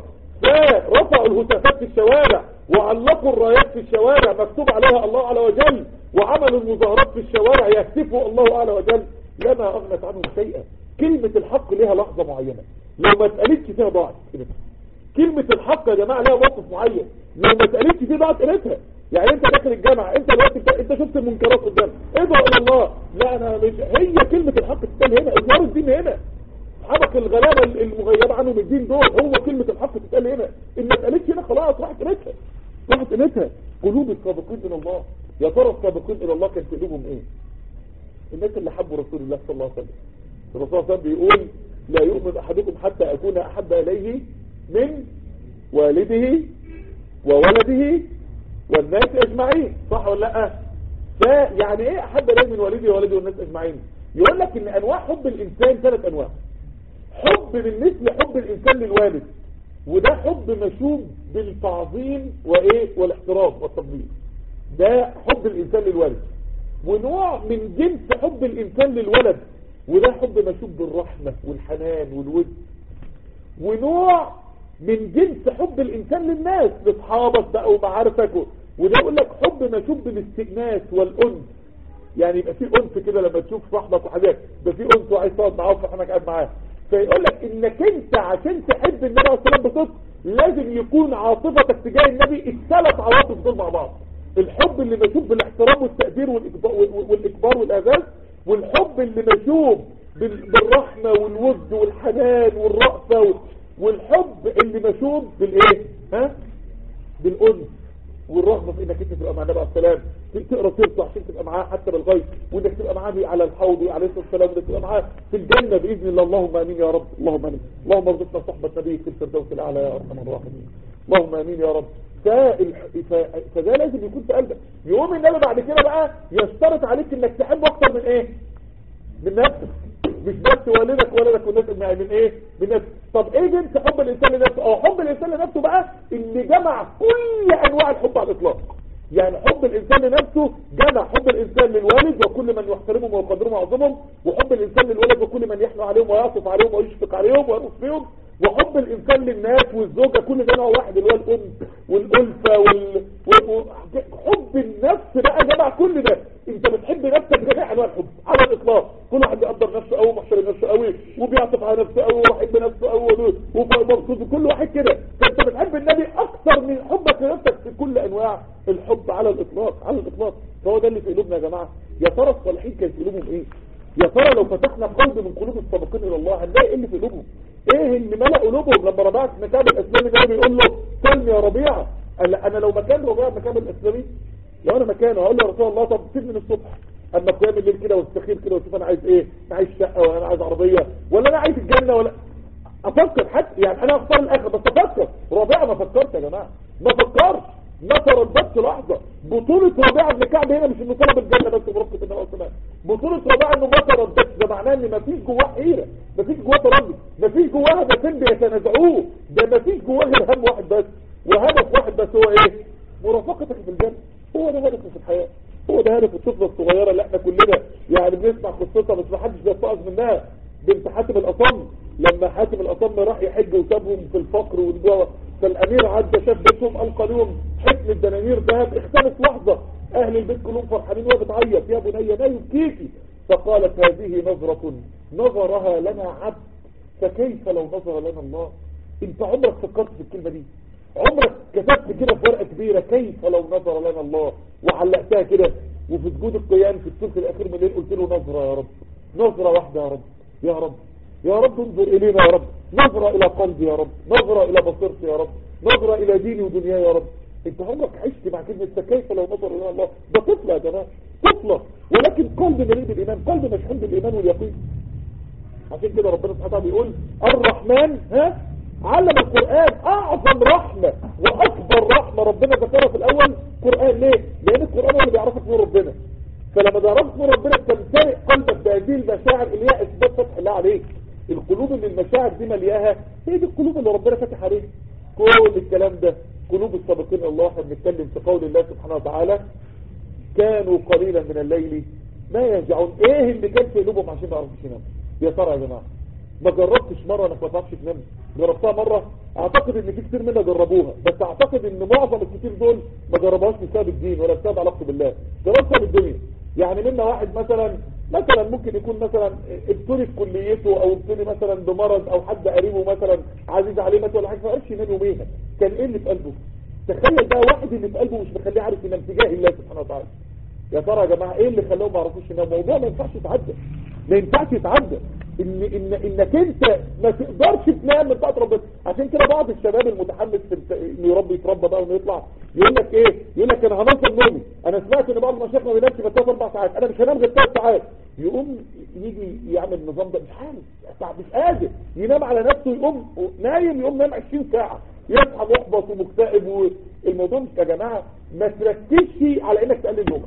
فرفعوا الهتافات في الشوارع وعلقوا الرايات في الشوارع مكتوب عليها الله أعلى وجل وعملوا المظاهرات في الشوارع يهتفوا الله أعلى وجل لما أغنت عنهم شيئا كلمة الحق لها لحظة معينة لو ما اتقالتش فيها ضاعت قيمتها. كلمة الحق يا جماعة لها موقف معين لو ما اتقالتش فيه ضاعت قيمتها يعني انت داخل الجامعة انت دلوقتي انت, انت شفت المنكرات قدامك ادعو الى الله لا انا مش هي كلمة الحق تتقال هنا اظهار الدين هنا حبك الغلابة المغيبة عنهم الدين دول هو كلمة الحق تتقال هنا ان ما اتقالتش هنا خلاص راحت قيمتها راحت قيمتها قلوب السابقين الى الله يا ترى السابقين الى الله كان في قلوبهم ايه الناس اللي حبوا رسول الله صلى الله عليه وسلم الرسول صلى الله عليه وسلم بيقول لا يؤمن احدكم حتى اكون احب اليه من والده وولده والناس اجمعين صح ولا لا فيعني ايه احب اليه من والده وولده والناس اجمعين يقول لك ان انواع حب الانسان ثلاث انواع حب من مثل حب الانسان للوالد وده حب مشوب بالتعظيم وايه والاحترام والتقدير ده حب الانسان للوالد ونوع من جنس حب الانسان للولد وده حب مشوب بالرحمة والحنان والود ونوع من جنس حب الانسان للناس لاصحابك بقى ومعارفك و- وده يقول لك حب مشوب بالاستئناس والانس يعني يبقى في انس كده لما تشوف صاحبك وحاجات ده في انس وعايز تقعد معاه وفرحانك قاعد معاه فيقول لك انك انت عشان تحب النبي عليه الصلاه والسلام بصدق لازم يكون عاطفتك تجاه النبي الثلاث عواطف دول مع بعض الحب اللي مشوب بالاحترام والتقدير والإكبار, والإكبار والإعزاز والحب اللي مشوب بالرحمة والود والحنان والرأفة والحب اللي مشوب بالايه ها بالأنس والرغبة في انك انت تبقى مع النبي عليه السلام تقرا سيرته عشان تبقى معاه حتى بالغيب وانك تبقى معاه على الحوض عليه الصلاه والسلام وانك تبقى معاه في الجنه باذن الله اللهم امين يا رب اللهم امين اللهم ارزقنا صحبه نبيك في الفردوس الاعلى يا ارحم الراحمين اللهم امين يا رب فده لازم يكون في قلبك يقوم النبي بعد كده بقى يشترط عليك انك تحبه اكتر من ايه من نفسك مش بس والدك والدك والناس من ايه من نفسك طب ايه جنس حب الانسان لنفسه او حب الانسان لنفسه بقى اللي جمع كل انواع الحب على الاطلاق يعني حب الانسان لنفسه جمع حب الانسان للوالد وكل من يحترمهم ويقدرهم ويعظمهم وحب الانسان للولد وكل من يحنو عليهم ويعطف عليهم ويشفق عليهم ويرقص فيهم وحب الانسان للناس والزوجة كل ده نوع واحد اللي هو الام والالفة وال... و... حب النفس بقى جمع كل ده انت بتحب نفسك جميع انواع الحب على الاطلاق كل واحد بيقدر نفسه قوي ومحترم نفسه قوي وبيعطف على نفسه قوي وبيحب نفسه قوي ومبسوط كل واحد كده فانت بتحب النبي اكثر من حبك لنفسك في كل انواع الحب على الاطلاق على الاطلاق فهو ده اللي في قلوبنا يا جماعه يا ترى الصالحين كان في قلوبهم ايه يا ترى لو فتحنا قلب من قلوب السابقين الى الله هنلاقي ايه اللي في قلوبهم ايه اللي ملأ قلوبهم لما ربيعة بن كعب الاسلامي ده بيقول له سلم يا ربيعة قال انا لو مكان ربيعة بن كعب الاسلامي لو انا مكانه هقول له يا رسول الله طب سيبني من الصبح اما قيام الليل كده واستخير كده واشوف انا عايز ايه انا عايز شقه ولا انا عايز عربيه ولا انا عايز الجنه ولا افكر حتى يعني انا اختار الاخر بس افكر ربيعة ما فكرت يا جماعه ما فكرش ما ترددش لحظة بطولة ربيعة بن كعب هنا مش انه طلب الجنة بس برفقة النبي عليه الصلاة بطولة ربيعة انه ما ترددش ده معناه ان ما فيش جواه حيرة ما فيش جواه تردد ما فيش جواه هدفين بيتنازعوه ده ما فيش جواه غير هم واحد بس وهدف واحد بس هو ايه مرافقتك في الجنة هو ده هدفه في الحياة هو ده هدف الطفلة الصغيرة اللي احنا كلنا يعني بنسمع قصتها بس ما حدش بيتفقز منها بنت حاتم الأصم لما حاتم الأصم راح يحج وسابهم في الفقر والجوع فالأمير عدى شاف بيتهم ألقى لهم حكم الدنانير ذهب اختلف لحظة أهل البيت كلهم فرحانين وهي بتعيط يا بني ما يبكيكي فقالت هذه نظرة نظرها لنا عبد فكيف لو نظر لنا الله انت عمرك فكرت في الكلمة دي عمرك كتبت كده في ورقة كبيرة كيف لو نظر لنا الله وعلقتها كده وفي سجود القيام في الثلث الأخير من الليل قلت له نظرة يا رب نظرة واحدة يا رب يا رب يا رب انظر إلينا يا رب نظرة إلى قلبي يا رب نظرة إلى بصيرتي يا رب نظرة إلى ديني ودنياي يا رب انت عمرك عشت مع كلمة كيف لو نظر إلى الله ده طفلة يا جماعة طفلة ولكن قلب مليء بالإيمان قلب مشحون بالإيمان واليقين عشان كده ربنا سبحانه وتعالى بيقول الرحمن ها علم القرآن أعظم رحمة وأكبر رحمة ربنا ذكرها في الأول قرآن ليه؟ لأن القرآن هو اللي بيعرفك نور ربنا فلما بيعرفك نور ربنا تمتلئ قلبك بهذه المشاعر اللي هي إثبات فتح الله عليك القلوب اللي المشاعر دي ملياها هي دي القلوب اللي ربنا فتح عليها كل الكلام ده قلوب السابقين الله احنا بنتكلم في قول الله سبحانه وتعالى كانوا قليلا من الليل ما يرجعون ايه اللي كان في قلوبهم عشان ما يعرفوش يناموا يا ترى يا جماعه ما جربتش مره انك ما تعرفش تنام جربتها مره اعتقد ان في كتير منا جربوها بس اعتقد ان معظم الكتير دول ما جربوهاش بسبب الدين ولا بسبب علاقته بالله جربتها بالدنيا يعني منا واحد مثلا مثلا ممكن يكون مثلا ابتلي في كليته او ابتلي مثلا بمرض او حد قريبه مثلا عزيز عليه مثلا ولا حاجه ما عرفش ينام يوميها كان ايه اللي في قلبه تخيل بقى واحد اللي في قلبه مش مخليه عارف ينام تجاه الله سبحانه وتعالى يا ترى يا جماعه ايه اللي خلاهم ما يعرفوش يناموا الموضوع ما ينفعش يتعدى ما ينفعش يتعدى ان ان انك انت ما تقدرش تنام من طاعه ربنا عشان كده بعض الشباب المتحمس في انه يربي يتربى بقى وانه يطلع يقول لك ايه يقول لك انا هنصب نومي انا سمعت ان بعض المشايخ ما بينامش بس اربع ساعات انا مش هنام غير ثلاث ساعات يقوم يجي يعمل النظام ده مش عارف مش قادر ينام على نفسه يقوم نايم يقوم نام 20 ساعه يصحى محبط ومكتئب والموضوع يا جماعه ما تركزش على انك تقلل نومك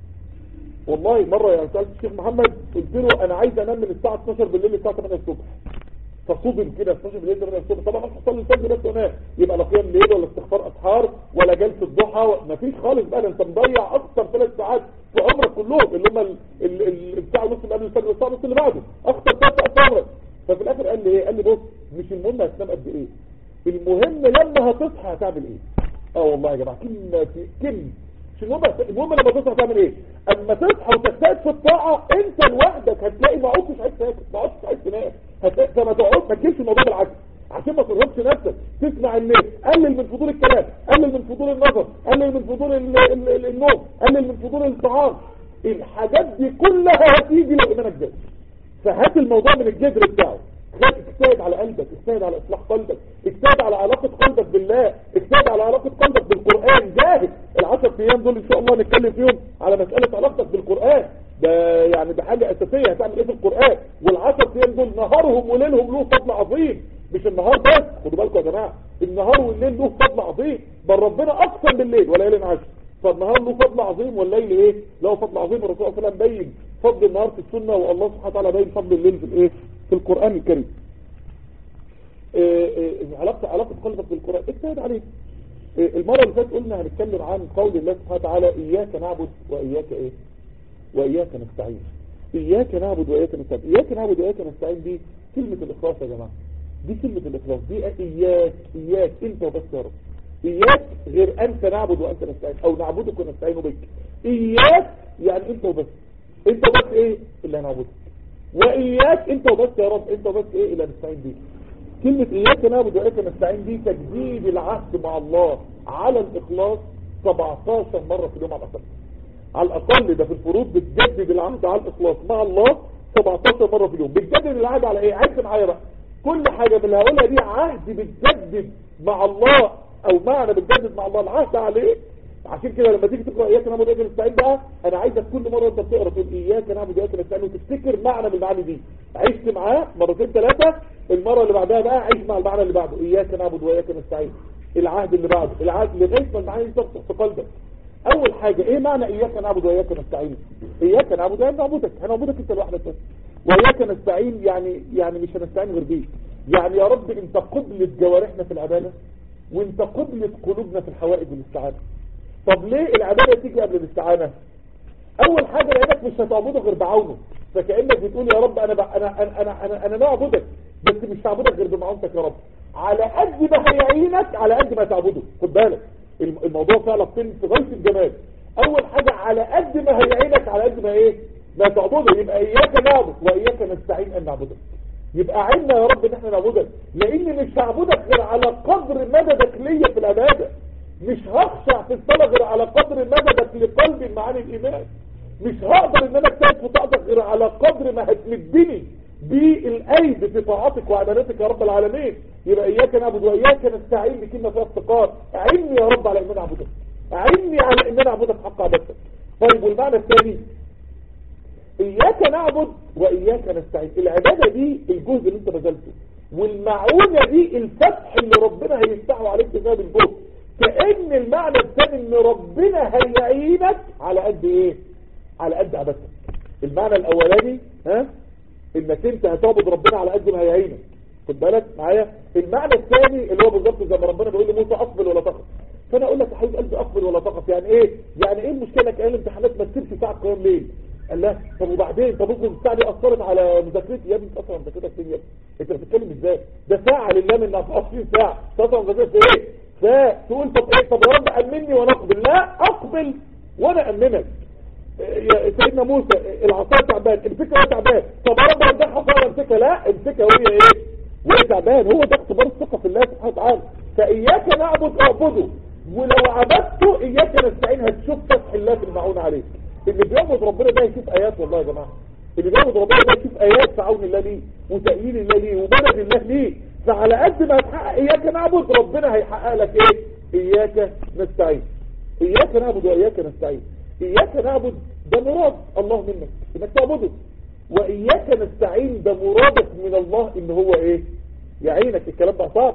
والله مرة يعني سألت الشيخ محمد قلت له انا عايز انام من الساعة 12 بالليل للساعة 8 الصبح فصدم كده 12 بالليل 8 الصبح طبعا مش هصلي الفجر بس وانام يبقى لا قيام ليل ولا استغفار اسحار ولا جلسة ضحى مفيش خالص بقى انت مضيع اكتر ثلاث ساعات في عمرك كلهم اللي هم الساعة ونص اللي قبل الفجر والساعة ونص اللي بعده اكتر ثلاث ساعات في عمرك ففي الاخر قال لي ايه قال لي بص مش المهم هتنام قد ايه المهم لما هتصحى هتعمل ايه اه والله يا جماعة كلمة كلمة مش المهم المهم لما تصحى تعمل ايه اما تصحى وتجتهد في الطاعه انت لوحدك هتلاقي ما عدتش عايز تاكل ما عدتش عايز تنام هتلاقي فما تقعد ما تجيبش الموضوع بالعكس عشان ما ترهقش نفسك تسمع الناس قلل من فضول الكلام قلل من فضول النظر قلل من فضول ال ال ال النوم قلل من فضول الطعام الحاجات دي كلها هتيجي لو ايمانك جد فهات الموضوع من الجذر بتاعه اجتهد على قلبك اجتهد على اصلاح قلبك اجتهد على علاقة قلبك بالله اجتهد على علاقة قلبك بالقرآن جاهد العشر ايام دول ان شاء الله نتكلم فيهم على مسألة علاقتك بالقرآن ده يعني بحاجة اساسية هتعمل ايه في القرآن والعشر ايام دول نهارهم وليلهم له فضل عظيم مش النهار بس خدوا بالكم يا جماعة النهار والليل له فضل عظيم بل ربنا اقسم بالليل وليل عشر فالنهار له فضل عظيم والليل ايه له فضل عظيم الرسول صلى الله عليه وسلم بين فضل النهار في السنة والله سبحانه وتعالى بين فضل الليل في الايه في القرآن الكريم علاقة علاقة قلبك بالقرآن اجتهد عليه المرة اللي فاتت قلنا هنتكلم عن قول الله سبحانه وتعالى إياك نعبد وإياك إيه وإياك نستعين إياك نعبد وإياك نستعين إياك نعبد وإياك نستعين دي كلمة الإخلاص يا جماعة دي كلمة الإخلاص دي إياك إياك أنت وبس يا رب إياك غير أنت نعبد وأنت نستعين أو نعبدك ونستعين بك إياك يعني أنت وبس أنت وبس إيه اللي هنعبدك وإياك أنت وبس يا رب أنت وبس إيه اللي هنستعين بيك كلمة إياك نعبد وإياك نستعين دي تجديد العهد مع الله على الإخلاص 17 مرة في اليوم على الأقل على الأقل ده في الفروض بتجدد العهد على الإخلاص مع الله 17 مرة في اليوم بتجدد العهد على إيه عايز معايا بقى كل حاجة من اللي هقولها دي عهد بتجدد مع الله أو معنى بتجدد مع الله العهد عليه عشان كده لما تيجي تقرا اياك نعبد واياك نستعين بقى انا عايزك كل مره انت بتقرا تقول اياك نعبد واياك نستعين وتفتكر معنى من المعاني دي عشت معاه مرتين ثلاثه المره اللي بعدها بقى عيش مع المعنى اللي بعده اياك نعبد واياك نستعين العهد اللي بعده العهد لغايه ما المعاني دي تفتح في قلبك اول حاجه ايه معنى اياك نعبد واياك نستعين اياك نعبد واياك نعبدك هنعبدك انت لوحدك بس واياك نستعين يعني يعني مش هنستعين غير بيك يعني يا رب انت قبلة جوارحنا في العباده وانت قبلة قلوبنا في الحوائج والاستعانه طب ليه العبادة تيجي قبل الاستعانة اول حاجة لانك مش هتعبده غير بعونه فكأنك بتقول يا رب انا انا انا انا انا, أنا نعبدك بس مش هعبدك غير بمعونتك يا رب على قد ما هيعينك على قد ما تعبده خد بالك الموضوع فعلا في غاية الجمال اول حاجة على قد ما هيعينك على قد ما ايه ما تعبده يبقى اياك نعبد واياك نستعين ان نعبدك يبقى عنا يا رب ان احنا نعبدك لان مش هعبدك غير على قدر مددك ليا في العباده مش هخشع في الصلاة غير على قدر مددك لقلبي معاني الإيمان مش هقدر ان انا اجتهد في طاعتك غير على قدر ما هتمدني بالايد في طاعتك وعبادتك يا رب العالمين يبقى اياك نعبد واياك نستعين بكلمة فيها افتقار اعني يا رب على ان انا اعبدك اعني على ان انا اعبدك حق عبادتك طيب والمعنى الثاني اياك نعبد واياك نستعين العبادة دي الجهد اللي انت بذلته والمعونة دي الفتح اللي ربنا هيفتحه عليك بسبب الجهد كأن المعنى الثاني ان ربنا هيعينك على قد ايه على قد عبادتك المعنى الاولاني ها انك انت هتعبد ربنا على قد ما هيعينك خد بالك معايا المعنى الثاني اللي هو بالظبط زي ما ربنا بيقول لموسى اقبل ولا تخف فانا اقول لك يا حبيب قلبي اقبل ولا تخف يعني ايه يعني ايه المشكله انك ايام الامتحانات ما تسيبش ساعه قيام ليل قال لا طب وبعدين طب ممكن الساعه دي اثرت على مذاكرتي يا ابني اصلا مذاكرتك فين يا ابني انت بتتكلم ازاي ده ساعه لله من 24 ساعه اصلا مذاكرتك ايه فتقول طب ايه طب يا رب امني وانا اقبل لا اقبل وانا امنك يا سيدنا موسى العصا تعبان امسكها تعبان طب يا رب عندها حصى امسكها لا امسكها وهي ايه وهي تعبان هو ده اختبار الثقه في الله سبحانه وتعالى فاياك نعبد اعبده ولو عبدته اياك نستعين هتشوف فتح الله في المعون عليك اللي بيعبد ربنا ده يشوف ايات والله يا جماعه اللي بيعبد ربنا ده يشوف ايات في عون الله ليه وتأييد الله ليه ومدد الله ليه فعلى قد ما هتحقق اياك نعبد ربنا هيحقق لك ايه اياك نستعين اياك نعبد واياك نستعين اياك نعبد ده مراد الله منك انك تعبده واياك نستعين ده مرادك من الله ان هو ايه يعينك الكلام ده صعب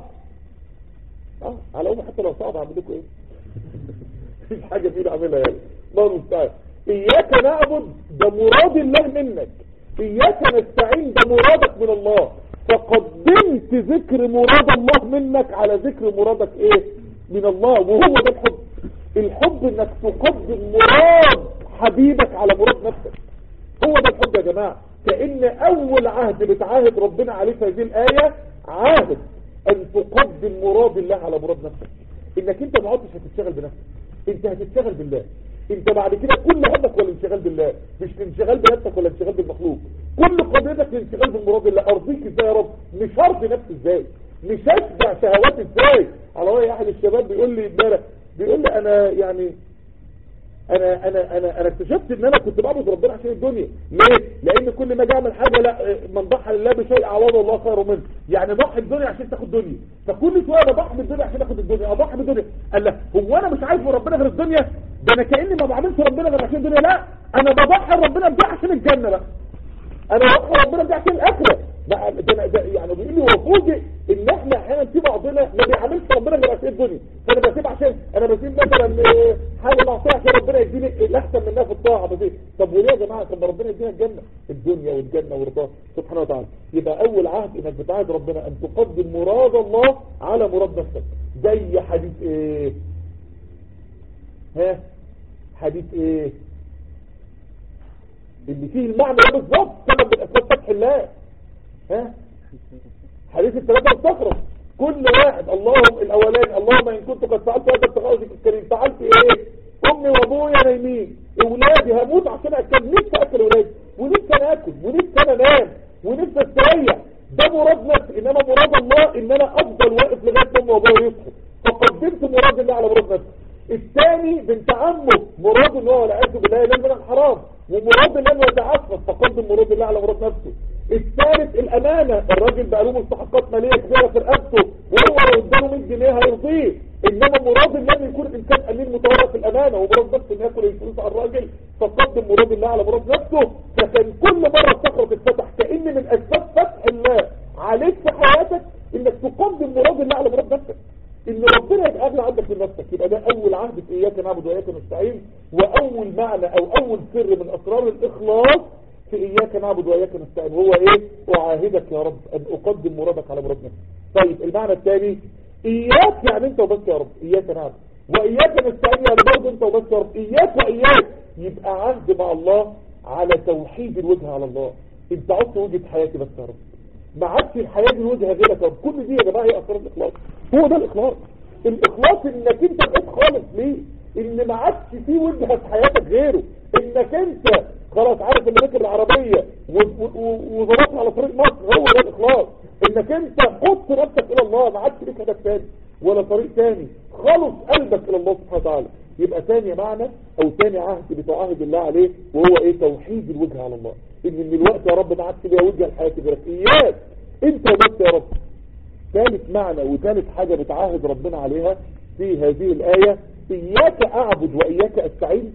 اه على امي حتى لو صعب هعمل لكم ايه مفيش حاجه فينا اعملها يعني الله المستعان اياك نعبد ده مراد الله منك اياك نستعين ده مرادك من الله فقدمت ذكر مراد الله منك على ذكر مرادك ايه من الله وهو ده الحب الحب انك تقدم مراد حبيبك على مراد نفسك هو ده الحب يا جماعة كأن اول عهد بتعاهد ربنا عليه في هذه الآية عاهد ان تقدم مراد الله على مراد نفسك انك انت ما عدتش هتشتغل بنفسك انت هتشتغل بالله انت بعد كده كل همك ولا انشغال بالله مش انشغال بنفسك ولا انشغال بالمخلوق كل قضيتك الانشغال بمراد الله ارضيك ازاي يا رب مش ارضي نفسي ازاي مش اشبع شهوات ازاي على راي احد الشباب بيقول لي امبارح بيقول لي انا يعني انا انا انا انا اكتشفت ان انا كنت بعبد ربنا عشان الدنيا ليه لان كل ما اجي اعمل حاجه لا من ضحى لله بشيء عوضه الله خير منه يعني ضحي الدنيا عشان تاخد دنيا فكل شويه بضحي بالدنيا عشان اخد الدنيا اضحي بالدنيا قال لا هو انا مش عايز من ربنا غير الدنيا ده انا كاني ما بعملش ربنا غير عشان الدنيا لا انا بضحي ربنا بده عشان الجنه بقى انا بضحي ربنا بده عشان الاخره ده ده ده يعني بيقول لي هو فوجئ ان احنا احيانا في بعضنا ما بيعملش ربنا غير عشان الدنيا فانا بسيب عشان انا بسيب مثلا حاجه معصيه عشان ربنا يديني الاحسن منها في الطاعه بسيب طب وليه يا جماعه طب ربنا يدينا الجنه الدنيا والجنه ورضاه سبحانه وتعالى يبقى اول عهد انك بتعهد ربنا ان تقدم مراد الله على مراد نفسك زي حديث ايه ها حديث ايه اللي فيه المعنى ده بالظبط سبب من اسباب فتح الله ها حديث الثلاثة الصخرة كل واحد اللهم الاولاني اللهم ان كنت قد فعلت هذا ابتغاء ذكر الكريم فعلت ايه امي وابويا نايمين اولادي هموت عشان اكل نفسي اكل اولادي ونفسي انا اكل ونفسي انا انام ونفسي استريح ده مراد نفسي انما مراد الله ان انا افضل واقف لغايه امي وابويا يصحوا فقدمت مراد الله على مراد نفسي الثاني بنت عمه مراد ان هو والعياذ بالله ينام من الحرام ومراد الله انه يتعفف فقدم مراد الله على مراد نفسه الثالث الامانه الراجل بقى له مستحقات ماليه كبيره في رقبته وهو لو اداله 100 جنيه هيرضيه انما مراد الله ان يكون الانسان امين متورط في الامانه ومراد نفسه ان ياكل الفلوس على الراجل فقدم مراد الله على مراد نفسه فكان كل مره الصخره تتفتح كان من اسباب فتح الله عليك في حياتك انك تقدم مراد الله على مراد نفسك ان ربنا يبقى اغلى عندك من نفسك يبقى ده اول عهد في اياك نعبد واياك نستعين واول معنى او اول سر من اسرار الاخلاص في اياك نعبد واياك نستعين وهو ايه اعاهدك يا رب ان اقدم مرادك على مراد نفسك طيب المعنى الثاني اياك يعني انت وبس يا رب اياك نعبد واياك نستعين يعني برضه انت وبس يا رب اياك واياك يبقى عهد مع الله على توحيد الوجه على الله انت عدت وجهة حياتي بس يا رب ما عادش الحياة دي وجهة غيرك يا رب كل دي يا جماعة هي اسرار الاخلاص هو ده الاخلاص الاخلاص انك انت بقيت خالص ليه ان ما عادش في وجهة في حياتك غيره انك انت خلاص عارف اللي راكب العربية وضربت على طريق مصر هو ده الاخلاص انك انت حط نفسك الى الله ما عادش ليك هدف تاني ولا طريق تاني خلص قلبك الى الله سبحانه وتعالى يبقى ثاني معنى او ثاني عهد بتعاهد الله عليه وهو ايه توحيد الوجه على الله ان من الوقت يا رب ما عادش ليا وجه لحياتي غيرك اياك انت وبس يا رب ثالث معنى وثالث حاجة بتعاهد ربنا عليها في هذه الآية إياك أعبد وإياك أستعين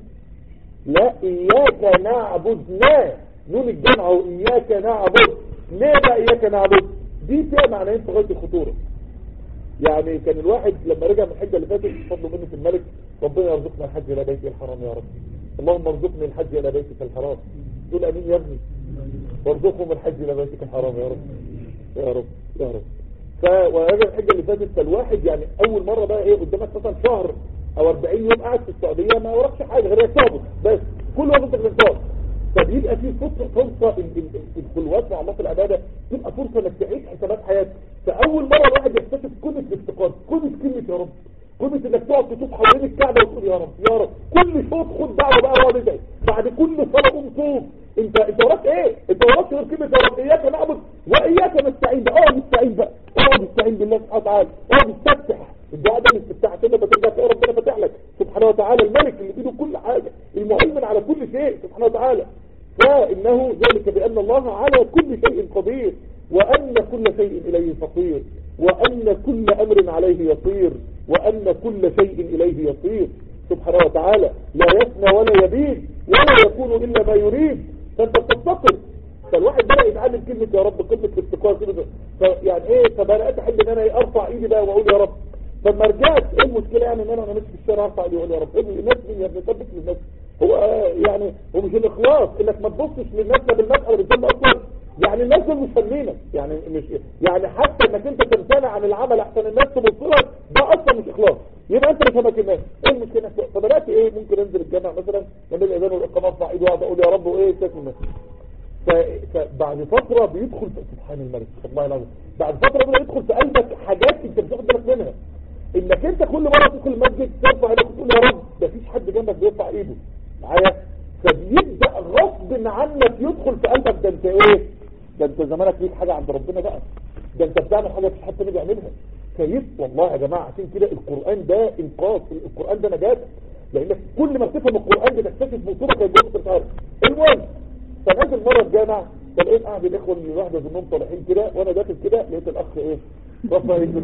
لا إياك نعبدنا نون الجمع وإياك نعبد ليه بقى إياك نعبد دي فيها معنيين في غاية الخطورة يعني كان الواحد لما رجع من الحجة اللي فاتت فضلوا مني في الملك ربنا يرزقنا الحج إلى بيتي الحرام يا رب اللهم ارزقني الحج إلى بيتك الحرام تقول أمين يا ابني وارزقهم الحج إلى بيتك الحرام يا رب يا رب يا رب فوهذا الحجة اللي فاتت فالواحد يعني اول مرة بقى ايه قدامك مثلا شهر او 40 يوم قاعد في السعودية ما وراكش حاجة غير يصابك بس كل وقت انت بتنصاب فبيبقى في فرصة فرصة الخلوات مع الله في العبادة تبقى فرصة انك تعيش حسابات حياتك فاول مرة الواحد يكتشف قيمة الافتقاد قيمة كلمة يا رب قيمة انك تقعد تطوف حوالين الكعبة وتقول يا رب يا رب كل شوط خد دعوة بقى واقعد ادعي بعد كل صلاة قوم صوم انت انت وراك ايه انت وراك غير كلمة يا رب اياك نعبد واياك نستعين بقى اقعد نستعين بقى اقعد نستعين بالله سبحانه وتعالى اقعد استفتح الدعاء ده الاستفتاح عشان لما ترجع تلاقي ربنا فاتح لك سبحانه وتعالى الملك اللي بيده كل حاجة المهيمن على كل شيء سبحانه وتعالى فانه ذلك بان الله على كل شيء قدير وان كل شيء اليه فقير وان كل امر عليه يطير وان كل شيء اليه يطير سبحانه وتعالى لا يفنى ولا يبيد ولا يكون الا ما يريد فانت بتفتقر فالواحد بدأ يتعلم كلمة يا رب كلمة الافتقار كلمة يعني ايه فبدأت احب ان انا ارفع ايدي بقى واقول يا رب فلما رجعت ايه المشكلة يعني ان انا وانا ماشي في الشارع ارفع ايدي واقول يا رب ايه الناس مين يا ابني ثبت للناس هو يعني هو مش الاخلاص انك ما تبصش للناس بالمسألة بالذنب اصلا يعني الناس دول مش فاهمينك يعني مش يعني حتى انك انت تمتنع عن العمل احسن الناس تبص لك ده اصلا مش اخلاص يبقى انت مش فاهمك الناس ايه المشكله فبدات ايه ممكن انزل الجامع مثلا لما الاذان والاقامه ارفع ايدي واقعد اقول يا رب وايه استثنى الناس فبعد فترة بيدخل في سبحان الملك الله العظيم بعد فترة بيدخل يدخل في قلبك حاجات انت مش واخد بالك منها ان انك انت كل مره تدخل المسجد ترفع ايدك وتقول يا رب مفيش حد جنبك بيرفع ايده معايا فبيبدا غصب عنك يدخل في قلبك ده انت ايه ده انت زمانك ليك حاجه عند ربنا بقى ده انت بتعمل حاجه مفيش حد تاني بيعملها فيب والله يا جماعه عشان كده القران ده انقاذ القران ده نجاتك لانك كل ما تفهم القران بتكتشف مصيبه كانت جوه الارض المهم فنازل مره الجامع فلقيت قاعد الاخوه اللي واحده منهم طالعين كده وانا داخل كده لقيت الاخ ايه رفع ايده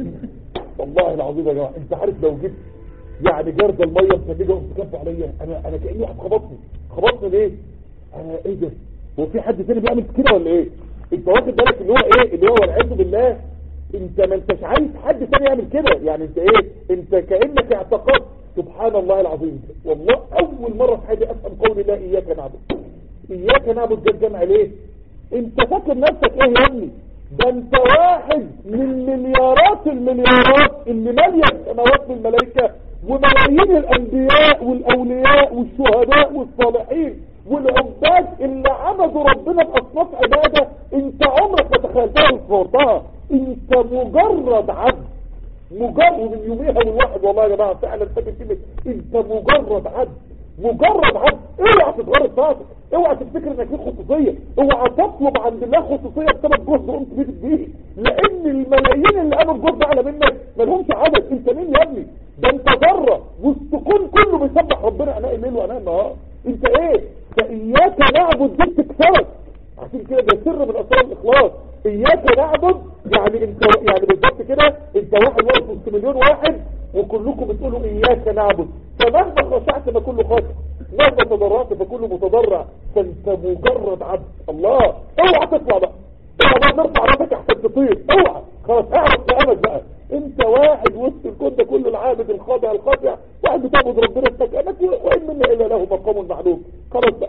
والله العظيم يا جماعه انت عارف لو جبت يعني جرد الميه مسجده ومتكف عليا انا انا كاني واحد خبطني خبطني ليه انا ايه ده هو في حد تاني بيعمل كده ولا ايه انت واخد بالك اللي هو ايه اللي هو والعياذ بالله انت ما انتش عايز حد تاني يعمل كده يعني انت ايه انت كانك اعتقدت سبحان الله العظيم والله اول مره في حياتي افهم قول الله اياك نعبد اياك نعبد ده الجمع ليه انت فاكر نفسك ايه يا ابني ده انت واحد من مليارات المليارات اللي ماليه السماوات بالملائكه وملايين الانبياء والاولياء والشهداء والصالحين والعباد اللي عبدوا ربنا باصناف عباده انت عمرك ما تخيلتها وتصورتها انت مجرد عبد مجرد من يوميها والواحد والله يا جماعه فعلا فاكر كلمه انت مجرد عبد مجرد عبد اوعى تتغرب بتاعتك اوعى تفتكر انك ليك خصوصيه اوعى تطلب عند الله خصوصيه بسبب جهد قمت بيك بيه لان الملايين اللي قاموا بجهد اعلى منك ما لهمش عدد انت مين يا ابني ده انت ذره والسكون كله بيسبح ربنا اناء الليل واناء النهار انت ايه فاياك نعبد دي بتكسرك عشان كده ده سر من اسرار الاخلاص اياك نعبد يعني انت يعني بالظبط كده انت واحد واقف وسط مليون واحد وكلكم بتقولوا اياك نعبد فمهما خشعت فكله خاشع مهما تضرعت فكله متضرع فانت مجرد عبد الله اوعى تطلع بقى اوعى بقى نرفع راسك احسن تطير اوعى خلاص اعرف كلامك بقى انت واحد وسط الكون ده كله العابد الخاضع الخاضع واحد بتعبد ربنا في مكانك وان منا الا له مقام معلوم خلاص بقى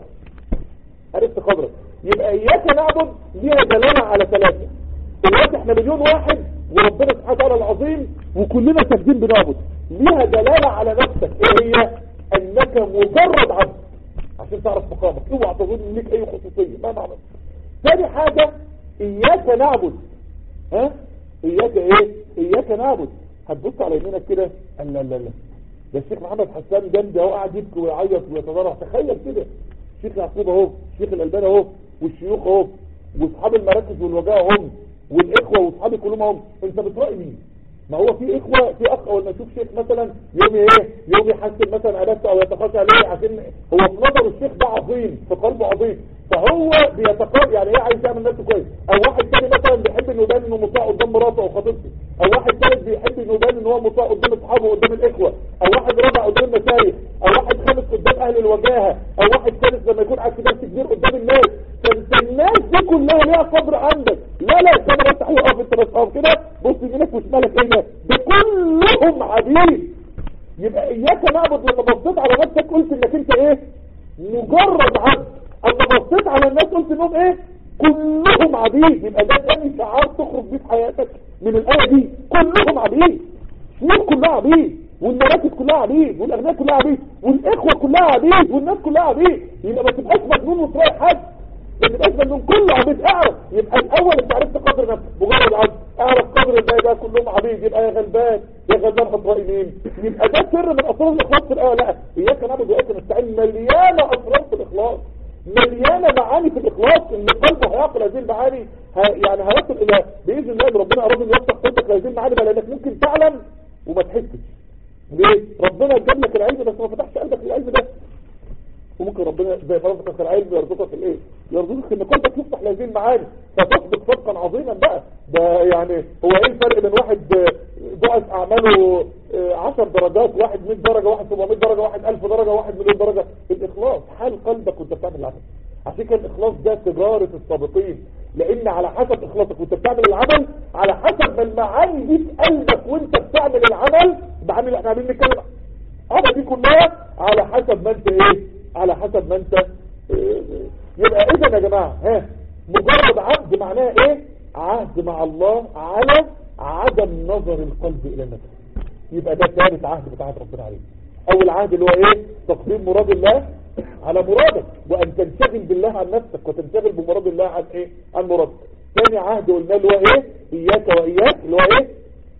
عرفت قدرك يبقى اياك نعبد ليها دلاله على ثلاثه دلوقتي احنا مليون واحد وربنا سبحانه وتعالى العظيم وكلنا ساجدين بنعبد ليها دلاله على نفسك ايه هي انك مجرد عبد عشان تعرف مقامك اوعى تظن ان ليك اي خصوصيه ما معنى ثاني حاجه اياك نعبد ها اياك ايه اياك نعبد هتبص على يمينك كده لا لا لا ده الشيخ محمد حسان جنبي اهو قاعد يبكي ويعيط ويتضرع تخيل كده الشيخ يعقوب اهو الشيخ الالباني اهو والشيوخ اهو واصحاب المراكز والوجاه هم والاخوه واصحابي كلهم هم انت بتراقي مين ما هو في اخوه في اخ اول ما يشوف شيخ مثلا يوم ايه يوم يحسن مثلا عبادته او يتخشى عليه عشان هو في نظر الشيخ ده عظيم في قلبه عظيم فهو بيتقرب يعني ايه عايز يعمل نفسه كويس او واحد تاني مثلا بيحب انه يبان انه مطاع قدام مراته او خطيبته او واحد ثالث بيحب انه يبان ان هو مطاع قدام اصحابه قدام الاخوه او واحد رابع قدام المشايخ او واحد خامس قدام اهل الوجاهه او واحد ثالث لما يكون قاعد في درس كبير قدام الناس فانت الناس دي كلها ليها قدر عندك لا لا استنى بس اقف انت بس اقف كده بص يمينك وشمالك ايه ده ده كلهم عبيد يبقى اياك نعبد لما بصيت على نفسك قلت انك انت ايه مجرد عبد اما بصيت على الناس قلت انهم ايه كلهم عبيد يبقى ده تاني شعار تخرج بيه في حياتك من الايه دي كلهم عبيد الشيوخ كلها عبيد والمراكز كلها عبيد والاغنياء كلها عبيد والاخوه كلها عبيد والناس كلها عبيد يبقى ما تبقاش مجنون وترايح حد ما تبقاش مجنون كله عبيد اعرف يبقى الاول انت عرفت قدر نفسك مجرد عبد اعرف قدر الباقي ده كلهم عبيد يبقى يا غلبان يا غلبان هتراقي مين يبقى ده سر من اسرار الاخلاص في الايه لا اياك نعبد واياك نستعين مليانه اسرار في الاخلاص مليانه معاني في الاخلاص ان قلبه هيعقل هذه المعاني ه... يعني هيصل الى باذن الله ان ربنا اراد ان يفتح قلبك لهذه المعاني بقى لانك ممكن تعلم وما تحسش ليه ربنا جاب لك العلم بس ما فتحش قلبك للعلم ده وممكن ربنا زي ما رزقك العلم يرزقك الايه يرزقك ان قلبك يفتح لهذه المعاني فتصدق صدقا عظيما بقى ده يعني هو ايه الفرق بين واحد ضعف اعماله 10 درجات واحد 100 درجه واحد 700 درجه واحد 1000 درجه واحد مليون درجه الاخلاص حال قلبك وانت بتعمل العمل عشان كده الاخلاص ده تجاره السابقين لان على حسب اخلاصك وانت بتعمل العمل على حسب ما المعاني دي في قلبك وانت بتعمل العمل المعاني اللي احنا عاملين نتكلم عنها دي كلها على حسب ما انت ايه على حسب ما انت إيه يبقى اذا يا جماعه ها مجرد عهد معناه ايه عهد مع الله على عدم نظر القلب الى النفس يبقى ده ثالث عهد بتاع ربنا عليه اول عهد اللي هو ايه تقديم مراد الله على مرادك وان تنشغل بالله عن نفسك وتنشغل بمراد الله عن ايه عن مرادك ثاني عهد قلنا اللي هو ايه اياك واياك اللي هو ايه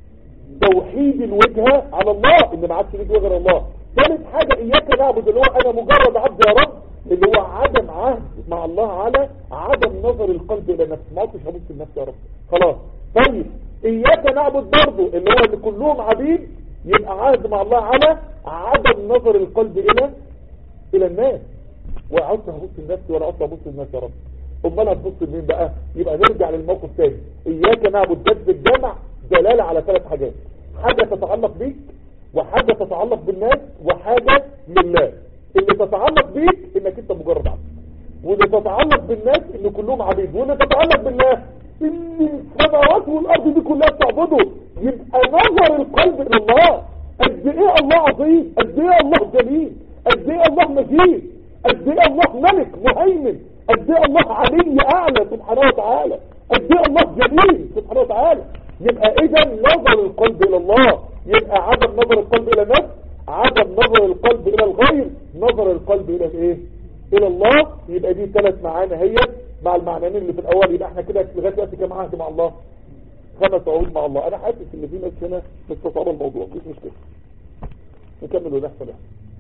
توحيد الوجهة على الله ان ما عادش ليك وجه غير الله ثالث حاجة اياك نعبد اللي هو انا مجرد عبد يا رب اللي هو عدم عهد مع الله على عدم نظر القلب الى نفسه ما عدتش هبص لنفسي يا رب خلاص طيب اياك نعبد برضه اللي هو اللي كلهم عبيد يبقى عهد مع الله على عدم نظر القلب الى الى الناس وعدت هبص لنفسي ولا عدت هبص للناس يا رب امال هتبص لمين بقى يبقى نرجع للموقف تاني اياك نعبد جد الجمع دلالة على ثلاث حاجات حاجة تتعلق بيك وحاجة تتعلق بالناس وحاجة لله اللي تتعلق بيك انك انت مجرد عبد واللي تتعلق بالناس ان كلهم عبيد واللي تتعلق بالله ان السماوات والارض دي كلها بتعبده يبقى نظر القلب الى الله قد ايه الله عظيم قد ايه الله جليل قد ايه الله مجيد قد ايه الله ملك مهيمن قد ايه الله علي اعلى سبحانه وتعالى قد ايه الله جليل سبحانه وتعالى يبقى اذا نظر القلب الى الله يبقى عدم نظر القلب الى النفس عدم نظر القلب الى الغير نظر القلب الى الايه الى الله يبقى دي ثلاث معاني هي مع المعنيين اللي في الاول يبقى احنا كده لغايه دلوقتي كام عهد مع الله خمس عهود مع الله انا حاسس ان في ناس هنا مستصعبه الموضوع مفيش مشكله نكمل ونحصل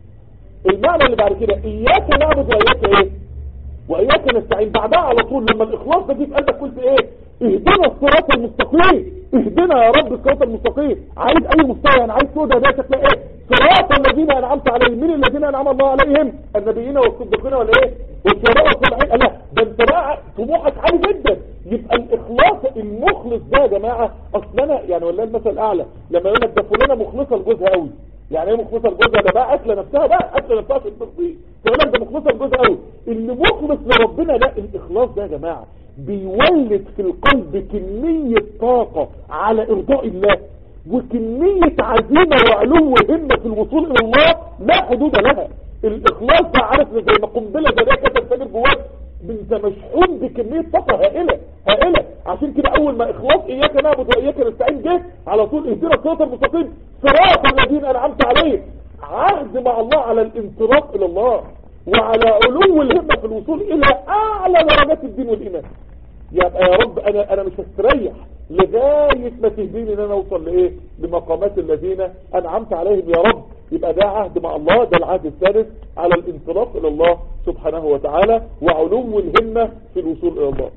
المعنى اللي بعد كده اياك نعبد واياك ايه واياك نستعين بعدها على طول لما الاخلاص ده جه في قلبك قلت ايه اهدنا الصراط المستقيم اهدنا يا رب الصراط المستقيم عايز اي مستوى يعني عايز سودا ده شكلها ايه صراط الذين انعمت عليهم مين الذين انعم الله عليهم النبيين والصديقين ولا ايه والشهداء والصالحين لا ده انت بقى طموحك عالي جدا يبقى الاخلاص المخلص ده يا جماعه اصل انا يعني والله المثل الاعلى لما يقول لك ده فلانه مخلصه لجوزها قوي يعني ايه مخلصه لجوزها ده بقى اكله نفسها بقى اكله نفسها في التفصيل تقول لك ده مخلصه لجوزها قوي اللي مخلص لربنا ده الاخلاص ده يا جماعه بيولد في القلب كمية طاقة على ارضاء الله وكمية عزيمة وعلو همة في الوصول الى الله لا حدود لها الاخلاص ده عارف زي ما قنبلة ذرية كانت تنفجر جواك انت مشحون بكمية طاقة هائلة هائلة عشان كده اول ما اخلاص اياك نعبد واياك نستعين جه على طول اهدنا الصراط المستقيم صراط الذين انعمت عليهم عهد مع الله على الانطلاق الى الله وعلى علو الهمة في الوصول الى اعلى درجات الدين والايمان يبقى يا رب انا انا مش هستريح لغاية ما تهديني ان انا اوصل لايه لمقامات الذين انعمت عليهم يا رب يبقى ده عهد مع الله ده العهد الثالث على الانطلاق الى الله سبحانه وتعالى وعلو الهمة في الوصول الى الله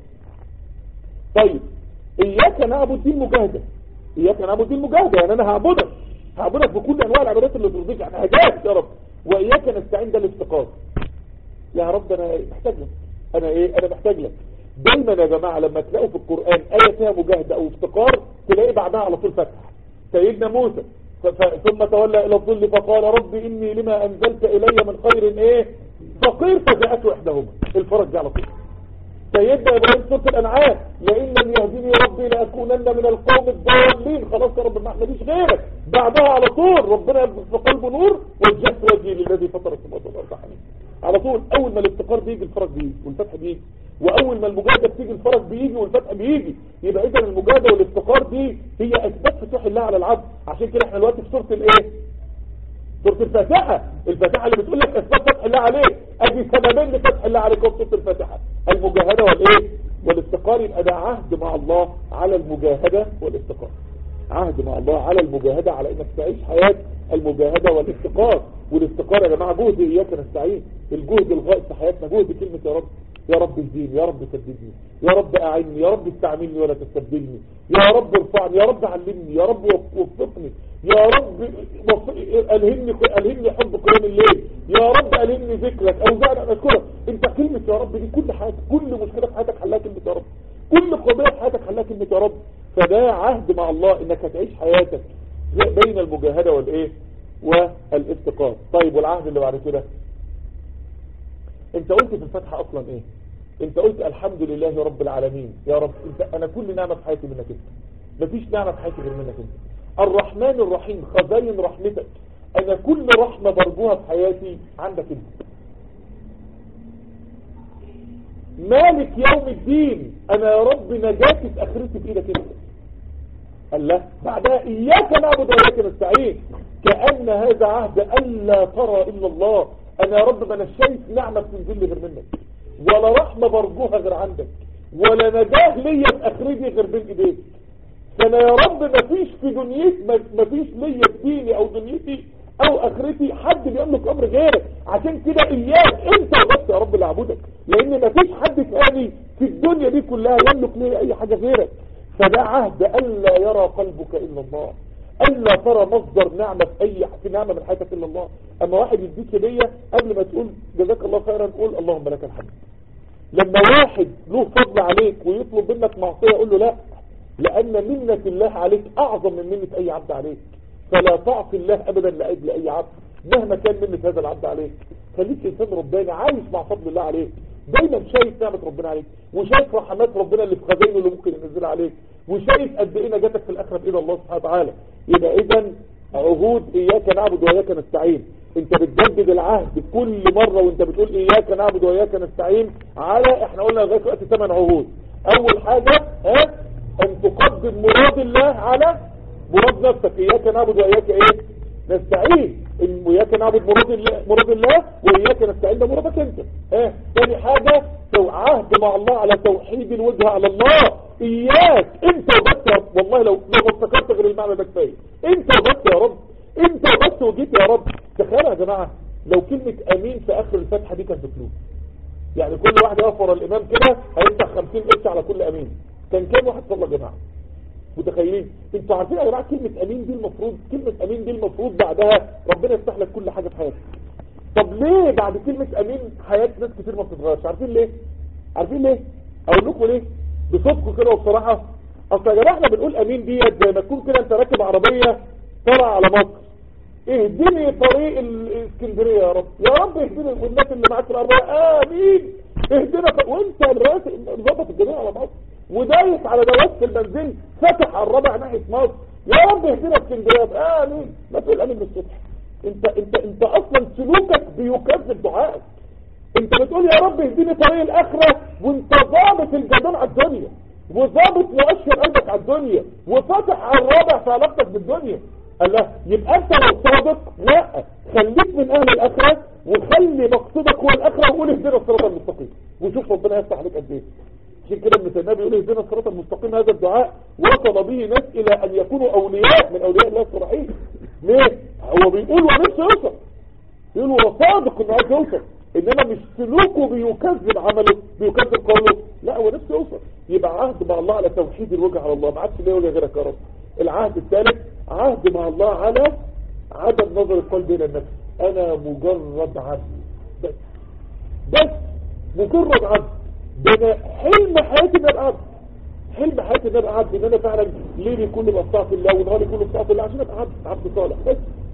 طيب اياك نعبد دي المجاهدة اياك نعبد دي المجاهدة يعني انا هعبدك هعبدك بكل انواع العبادات اللي ترضيك يعني هجاهد يا رب واياك نستعين ده الافتقار يا رب انا محتاج لك انا ايه انا محتاج لك دايما يا جماعة لما تلاقوا في القرآن آية فيها مجاهدة او افتقار تلاقي بعدها على طول فتح سيدنا موسى ثم تولى الى الظل فقال رب اني لما انزلت الي من خير ايه فقير فجاءته احداهما الفرج جه على طول سيدنا ابراهيم سوره الانعام لئن لم يهدني ربي لاكونن من القوم الضالين خلاص يا رب ما احمديش غيرك بعدها على طول ربنا يلبس في قلبه نور وجهت وجهي للذي فطر السماوات والارض حنيفا على طول اول ما الافتقار بيجي الفرج بيجي والفتح بيجي واول ما المجاهده بتيجي الفرج بيجي والفتح بيجي يبقى اذا المجاهده والافتقار دي هي اسباب فتوح الله على العبد عشان كده احنا دلوقتي في سوره الايه سوره الفاتحه الفاتحه اللي بتقول لك اسباب فتح الله عليك ادي سببين لفتح الله عليك في سوره الفاتحه المجاهده والايه والافتقار يبقى ده عهد مع الله على المجاهده والافتقار عهد مع الله على المجاهده على انك تعيش حياه المجاهده والافتقار والافتقار يا جماعه جهد اياك نستعين الجهد الغائب في حياتنا جهد كلمه يا رب يا رب اهديني يا رب سددني يا رب اعني يا رب استعملني ولا تستبدلني يا رب ارفعني يا رب علمني يا رب وفقني يا رب الهمني الهمني حب قيام الليل يا رب الهمني ذكرك اوزعني ان اذكرك انت كلمه يا رب دي كل حاجه كل مشكله في حياتك حلها كلمه يا رب كل قضيه في حياتك حلها كلمه يا رب فده عهد مع الله انك هتعيش حياتك بين المجاهده والايه والافتقار طيب والعهد اللي بعد كده انت قلت في الفتحة اصلا ايه انت قلت الحمد لله رب العالمين يا رب انت انا كل نعمة في حياتي منك انت مفيش نعمة في حياتي غير منك انت الرحمن الرحيم خزاين رحمتك انا كل رحمة برجوها في حياتي عندك انت مالك يوم الدين انا يا رب نجاتي في اخرتي بايدك انت الله بعدها اياك نعبد واياك نستعين كأن هذا عهد الا ترى الا الله انا يا رب ما انا شايف نعمة بتنزل لي غير منك ولا رحمة برجوها غير عندك ولا نجاه ليا في اخرتي غير بين ايديك فانا يا رب ما فيش في دنيتي ما فيش ليا في ديني او دنيتي او اخرتي حد بيملك امر غيرك عشان كده اياك انت بس يا رب اللي اعبدك لان ما فيش حد ثاني في الدنيا دي كلها يملك ليه اي حاجة غيرك فده عهد الا يرى قلبك الا الله الا ترى مصدر نعمة في اي في نعمة من حياتك الا الله اما واحد يديك هدية قبل ما تقول جزاك الله خيرا قول اللهم لك الحمد لما واحد له فضل عليك ويطلب منك معصية قول له لا لان منة الله عليك اعظم من منة اي عبد عليك فلا تعصي الله ابدا لاجل اي عبد مهما كان منة هذا العبد عليك خليك انسان رباني عايش مع فضل الله عليك دايما شايف نعمة ربنا عليك وشايف رحمات ربنا اللي في خزينه اللي ممكن ينزلها عليك وشايف قد ايه نجاتك في الاخره بايد الله سبحانه وتعالى يبقى اذا عهود اياك نعبد واياك نستعين انت بتجدد العهد كل مرة وانت بتقول اياك نعبد واياك نستعين على احنا قلنا لغايه دلوقتي ثمان عهود اول حاجة ها ان تقدم مراد الله على مراد نفسك اياك نعبد واياك ايه نستعين ان وإياك نعبد مراد الله مراد الله وإياك نستعين ده مرادك انت اه تاني حاجة تو عهد مع الله على توحيد الوجه على الله إياك انت وبس يا رب والله لو لو افتكرت غير المعنى ده كفايه انت وبس يا رب انت وبس وجيت يا رب تخيلوا يا جماعة لو كلمة امين في اخر الفتحة دي كانت بفلوس يعني كل واحد يقف ورا الامام كده هيفتح 50 قرش على كل امين كان كام واحد صلى يا جماعه متخيلين انتوا عارفين يا جماعه كلمه امين دي المفروض كلمه امين دي المفروض بعدها ربنا يفتح لك كل حاجه في حياتك طب ليه بعد كلمه امين حياه ناس كتير ما بتتغيرش عارفين ليه عارفين ليه اقول لكم ليه بصدق كده وبصراحه اصل يا جماعه احنا بنقول امين ديت زي ما تكون كده انت راكب عربيه طالع على مصر اهدني طريق الاسكندريه يا رب يا رب اهدني والناس اللي معاك في العربيه امين اهدنا ف... وانت الراس ظبط الجميع على مصر ودايس على دواسه البنزين فتح على الرابع ناحيه مصر يا رب اهدنا اسكندريه امين ما تقول امين بالصبح انت انت انت اصلا سلوكك بيكذب دعائك انت بتقول يا رب اهديني طريق الاخره وانت ضابط الجدال على الدنيا وضابط مؤشر قلبك على الدنيا وفاتح على الرابع في علاقتك بالدنيا قال له يبقى انت لو صادق لا خليك من اهل الاخره وخلي مقصودك هو الاخره وقول اهدنا الصراط المستقيم وشوف ربنا يفتح عليك قد ايه عشان كده ابن تيميه بيقول اهدنا الصراط المستقيم هذا الدعاء وصل به ناس الى ان يكونوا اولياء من اولياء الله الصالحين ليه هو بيقول ونفسه يوصل بيقول هو صادق انه عايز يوصل انما مش سلوكه بيكذب عمله بيكذب قوله لا هو نفسه يوصل يبقى عهد مع الله على توحيد الوجه على الله ما عادش ليه وجه غيرك يا رب العهد الثالث عهد مع الله على عدم نظر القلب الى النفس انا مجرد عبد بس بس مجرد عبد ده انا حلم حياتي ان ابقى عبد حلم حياتي ان ابقى عبد ان انا فعلا ليلي كله بطاعة الله ونهاري كله بطاعة الله عشان ابقى عبد عبد صالح بس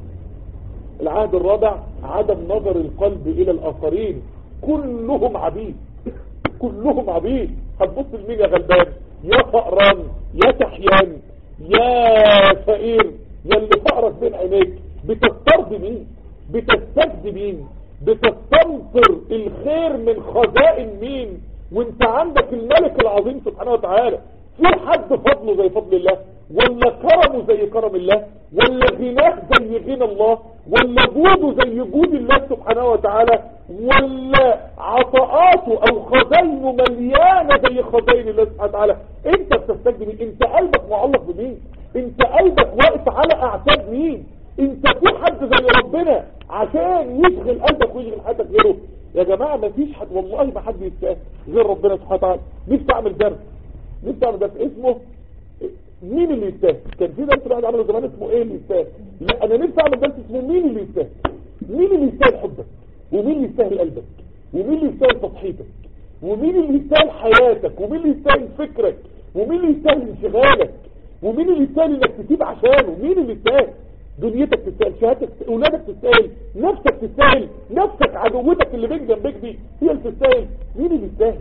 العهد الرابع عدم نظر القلب الى الاخرين كلهم عبيد كلهم عبيد هتبص لمين يا غلبان يا فقران يا تحيان يا فقير يا اللي فقرك بين عينيك بتسترضي مين بتستجد مين بتستنصر الخير من خزائن مين وانت عندك الملك العظيم سبحانه وتعالى في حد فضله زي فضل الله ولا كرمه زي كرم الله ولا غناه زي غنى الله ولا جوده زي جود الله سبحانه وتعالى ولا عطاءاته او خزينه مليانة زي خزين الله سبحانه وتعالى انت بتستجد مين انت قلبك معلق بمين انت قلبك واقف على اعتاب مين انت في حد زي ربنا عشان يشغل قلبك ويشغل حياتك غيره يا جماعة ما فيش حد والله ما حد يستاهل غير ربنا سبحانه وتعالى نفسي اعمل درس نفسي اعمل درس اسمه مين اللي يستاهل كان في درس واحد عمله زمان اسمه ايه اللي يستاهل لا انا نفسي اعمل درس اسمه مين اللي يستاهل مين اللي يستاهل حبك ومين اللي يستاهل قلبك ومين اللي يستاهل تضحيتك ومين اللي يستاهل حياتك ومين اللي يستاهل فكرك ومين اللي يستاهل انشغالك ومين اللي يستاهل انك تسيب عشانه مين اللي يستاهل دنيتك تستاهل شهادتك اولادك تستاهل نفسك تستاهل نفسك عدوتك اللي بين جنبك دي هي اللي تستاهل مين اللي يستاهل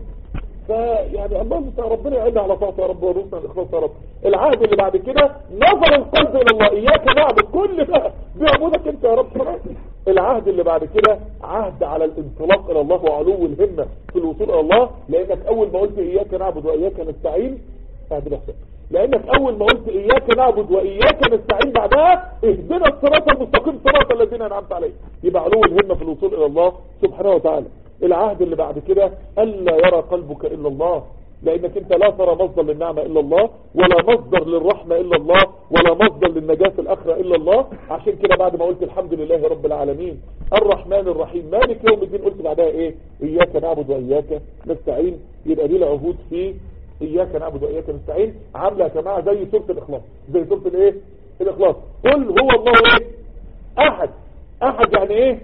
فيعني الله المستعان ربنا يعيننا على طاعته يا رب ورزقنا الاخلاص يا رب العهد اللي بعد كده نظر القلب الى الله اياك نعبد كل ده بيعبدك انت يا رب العهد اللي بعد كده عهد على الانطلاق الى الله وعلو الهمه في الوصول الى الله لانك اول ما قلت اياك نعبد واياك نستعين اهدي نفسك لانك اول ما قلت اياك نعبد واياك نستعين بعدها اهدنا الصراط المستقيم صراط الذين انعمت عليهم يبقى علو الهمه في الوصول الى الله سبحانه وتعالى العهد اللي بعد كده الا يرى قلبك الا الله لانك انت لا ترى مصدر للنعمة الا الله ولا مصدر للرحمة الا الله ولا مصدر للنجاة في الاخرة الا الله عشان كده بعد ما قلت الحمد لله رب العالمين الرحمن الرحيم مالك يوم الدين قلت بعدها ايه اياك نعبد واياك نستعين يبقى دي العهود في اياك نعبد واياك نستعين عامله يا جماعه زي سوره الاخلاص زي سوره الايه الاخلاص قل هو الله ايه احد احد يعني ايه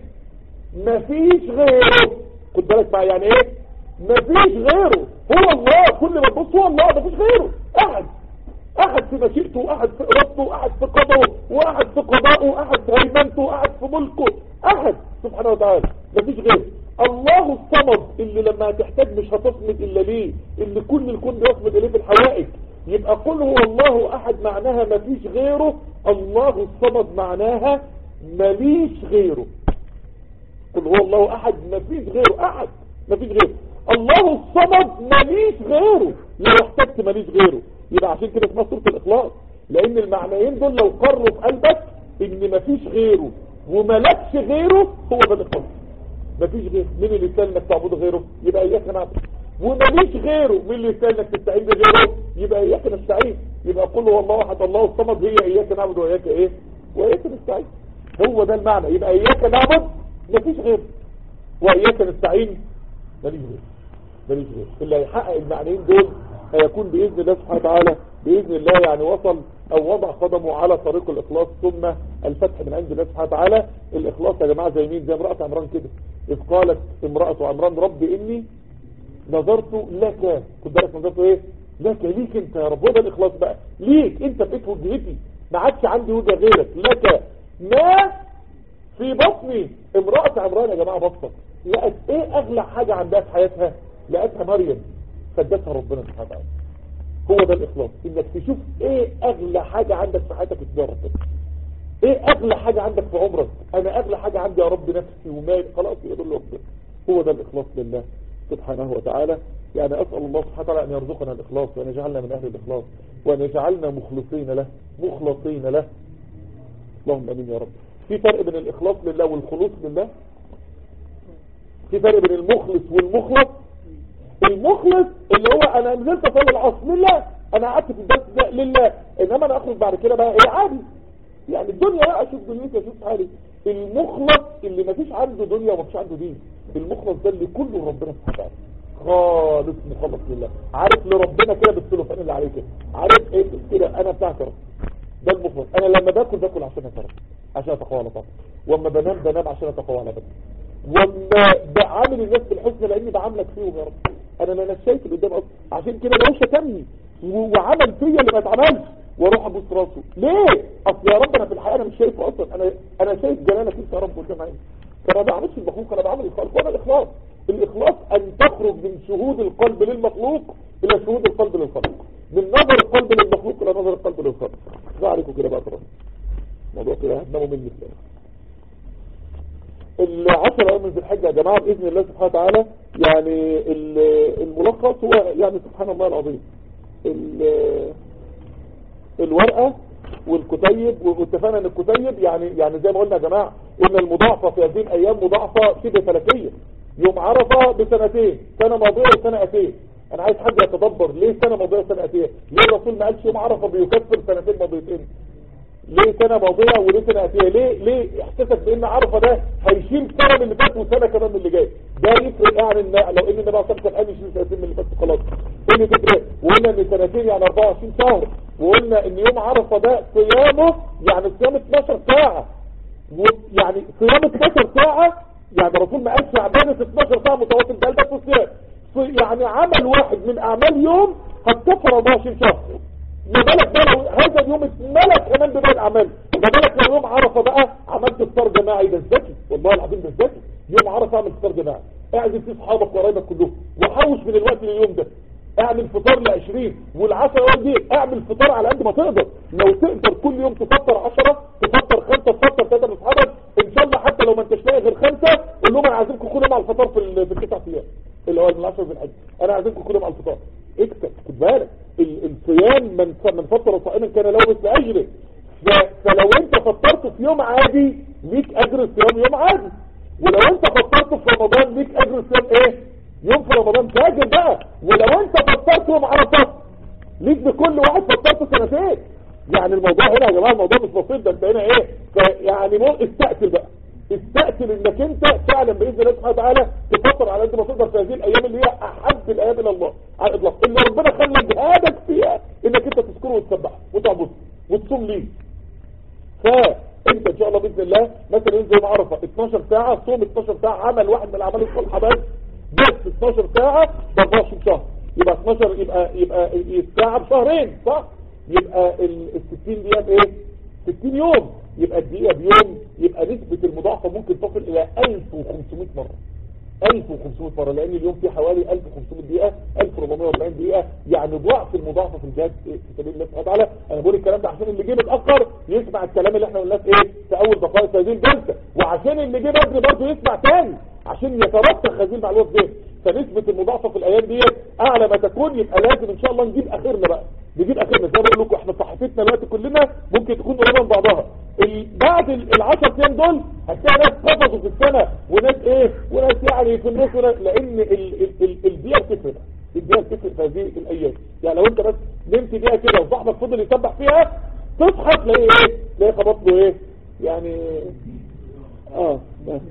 مفيش غيره خد بالك بقى يعني ايه مفيش غيره هو الله كل ما تبص هو الله مفيش غيره احد احد في مشيئته واحد في ارادته واحد في قدره واحد في قضائه واحد في هيمنته واحد في ملكه احد سبحانه وتعالى مفيش غيره الله الصمد اللي لما هتحتاج مش هتصمد الا ليه اللي كل الكون بيصمد اليه في الحوائج يبقى قل هو الله احد معناها مفيش غيره الله الصمد معناها مليش غيره قل هو الله احد مفيش غيره احد مفيش غيره الله الصمد مليش غيره لو احتجت مليش غيره يبقى عشان كده اسمها سوره الاخلاص لان المعنيين دول لو قروا في قلبك ان مفيش غيره وملكش غيره هو ده الاخلاص مفيش غيره مين اللي يستاهل انك تعبد غيره يبقى اياك نعبد ومليش غيره مين اللي يستاهل انك تستعين بغيره يبقى اياك نستعين يبقى قل هو الله احد الله الصمد هي اياك نعبد واياك ايه واياك نستعين هو ده المعنى يبقى اياك نعبد مفيش غيره واياك نستعين ماليش غيره ماليش غيره اللي هيحقق المعنيين دول هيكون باذن الله سبحانه وتعالى باذن الله يعني وصل او وضع قدمه على طريق الاخلاص ثم الفتح من عند الله سبحانه وتعالى الاخلاص يا جماعه زي مين زي امراه عمران كده اذ قالت امراه عمران رب اني نظرت لك خد بالك نظرت ايه لك ليك انت يا رب وده الاخلاص بقى ليك انت بقيت وجهتي ما عادش عندي وجه غيرك لك ما في بطني امرأة عمران يا جماعة بطنك لقت ايه اغلى حاجة عندها في حياتها لقتها مريم فدتها ربنا سبحانه وتعالى هو ده الاخلاص انك تشوف ايه اغلى حاجة عندك في حياتك تديها ربنا ايه اغلى حاجة عندك في عمرك انا اغلى حاجة عندي يا رب نفسي ومالي خلاص يقول له ربنا هو ده الاخلاص لله سبحانه وتعالى يعني اسأل الله سبحانه وتعالى ان يرزقنا الاخلاص وان يجعلنا من اهل الاخلاص وان يجعلنا مخلصين له مخلصين له اللهم امين يا رب في فرق بين الاخلاص لله والخلوص لله في فرق بين المخلص والمخلص المخلص اللي هو انا نزلت اصلي العصر لله انا قعدت في الدرس ده لله انما انا اخرج بعد كده بقى ايه عادي يعني الدنيا بقى اشوف دنيتي اشوف حالي المخلص اللي ما فيش عنده دنيا وما فيش عنده دين المخلص ده اللي كله ربنا سبحانه وتعالى خالص مخلص لله عارف لربنا كده بالسلوفان اللي عليه كده عارف ايه كده انا بتاعك يا رب ده المفرد انا لما باكل باكل عشان اترى عشان اتقوى على طاقتي واما بنام بنام عشان اتقوى على بدني واما بعامل الناس بالحسن لاني بعاملك فيهم يا رب انا ما انا شايف اللي قدام اصلا عشان كده لو شتمني وعمل فيا اللي ما اتعملش واروح ابوس راسه ليه اصل يا رب انا في الحقيقه انا مش شايفه اصلا انا انا شايف جلالك انت يا رب قدام عيني فانا ما بعملش المخلوق انا بعمل الخالق وده الاخلاص الاخلاص ان تخرج من شهود القلب للمخلوق الى شهود القلب للخالق من نظر القلب للمخلوق الى نظر القلب للخالق ده عليكم كده بقى ترى الموضوع كده هتناموا مني كده العشر ايام من ذي الحجه يا جماعه باذن الله سبحانه وتعالى يعني الملخص هو يعني سبحان الله العظيم الورقه والكتيب واتفقنا ان الكتيب يعني يعني زي ما قلنا يا جماعه ان المضاعفه في هذه الايام مضاعفه شبه فلكيه يوم عرفه بسنتين سنه ماضيه وسنه اتيه انا عايز حد يتدبر ليه سنه ماضيه وسنه اتيه ليه الرسول ما قالش يوم عرفه بيكفر سنتين ماضيتين ليه سنة ماضية وليه سنة اتية ليه ليه احساسك بان عرفة ده هيشيل سنة من اللي فات وسنة كمان من اللي جاي ده يفرق يعني ان لو ان النبي صلى الله عليه وسلم قال يشيل سنتين من اللي فات خلاص ايه اللي تفرق وقلنا ان سنتين يعني 24 شهر وقلنا ان يوم عرفة ده صيامه يعني صيام 12 ساعة يعني صيام 12 ساعة يعني الرسول ما قالش عبادة 12 ساعة متواصل ده بس الصيام يعني عمل واحد من اعمال يوم هتكفر 24 شهر ما بالك بقى لو هذا اليوم اتملك كمان بباقي الاعمال ما بالك لو يوم عرفه بقى عملت افطار جماعي ده الذكي والله العظيم ده الذكي يوم عرفه اعمل افطار جماعي اعزم فيه اصحابك وقرايبك كلهم وحوش من الوقت لليوم ده اعمل فطار ل 20 والعشرة ايام دي اعمل فطار على قد ما تقدر لو تقدر كل يوم تفطر 10 تفطر خمسه تفطر ثلاثه من اصحابك ان شاء الله حتى لو ما انتش لاقي غير خمسه قول لهم انا عازمكم كل يوم على الفطار في في التسع ايام اللي هو من 10 في الحج انا عازمكم كل يوم على الفطار اكتب خد بالك الصيام من من فطر صائما كان له مثل اجره فلو انت فطرت في يوم عادي ليك اجر الصيام يوم عادي ولو انت فطرت في رمضان ليك اجر الصيام ايه يوم في رمضان فاجر بقى ولو انت فطرت يوم عرفات ليك بكل واحد فطرت سنتين يعني الموضوع هنا يا جماعه الموضوع مش بسيط ده انت هنا ايه ف- يعني مو استقتل بقى استقتل انك انت فعلا باذن الله سبحانه وتعالى تفطر على قد ما تقدر في هذه الايام اللي هي احب الايام الى الله على الاطلاق اللي ربنا خلى جهادك فيها انك انت تذكره وتسبحه وتعبده وتصوم ليه فانت ان شاء الله باذن الله مثلا يوم زي ما عرفه 12 ساعه صوم 12 ساعه عمل واحد من الاعمال الصالحه بس بس 12 ساعه ب 24 شهر يبقى 12 يبقى يبقى الساعه بشهرين صح يبقى ال 60 دقيقه بايه 60 يوم يبقى الدقيقه بيوم يبقى نسبه المضاعفه ممكن تصل الى 1500 مره 1500 مرة لأن اليوم فيه حوالي 1500 دقيقة 1440 دقيقة يعني ضعف المضاعفة في الجهاد في سبيل الله سبحانه وتعالى أنا بقول الكلام ده عشان اللي جه متأخر يسمع الكلام اللي احنا قلناه في إيه في أول دقائق هذه الجلسة وعشان اللي جه بدري برضه يسمع تاني عشان يترسخ هذه المعلومات دي فنسبة المضاعفة في الأيام دي أعلى ما تكون يبقى لازم إن شاء الله نجيب آخرنا بقى نجيب آخرنا زي ما بقول لكم احنا صحفتنا الوقت كلنا ممكن تكون قريبة من بعضها ال- بعد ال- العشر ايام دول هتلاقي ناس قفزوا في السنة وناس ايه وناس يعني في النص وناس لان ال- ال- ال- الدقيقة بتفرق الدقيقة بتفرق في هذه الايام يعني لو انت بس نمت دقيقة كده وصاحبك فضل يسبح فيها تصحى تلاقي ايه تلاقي خبط له ايه يعني اه بس.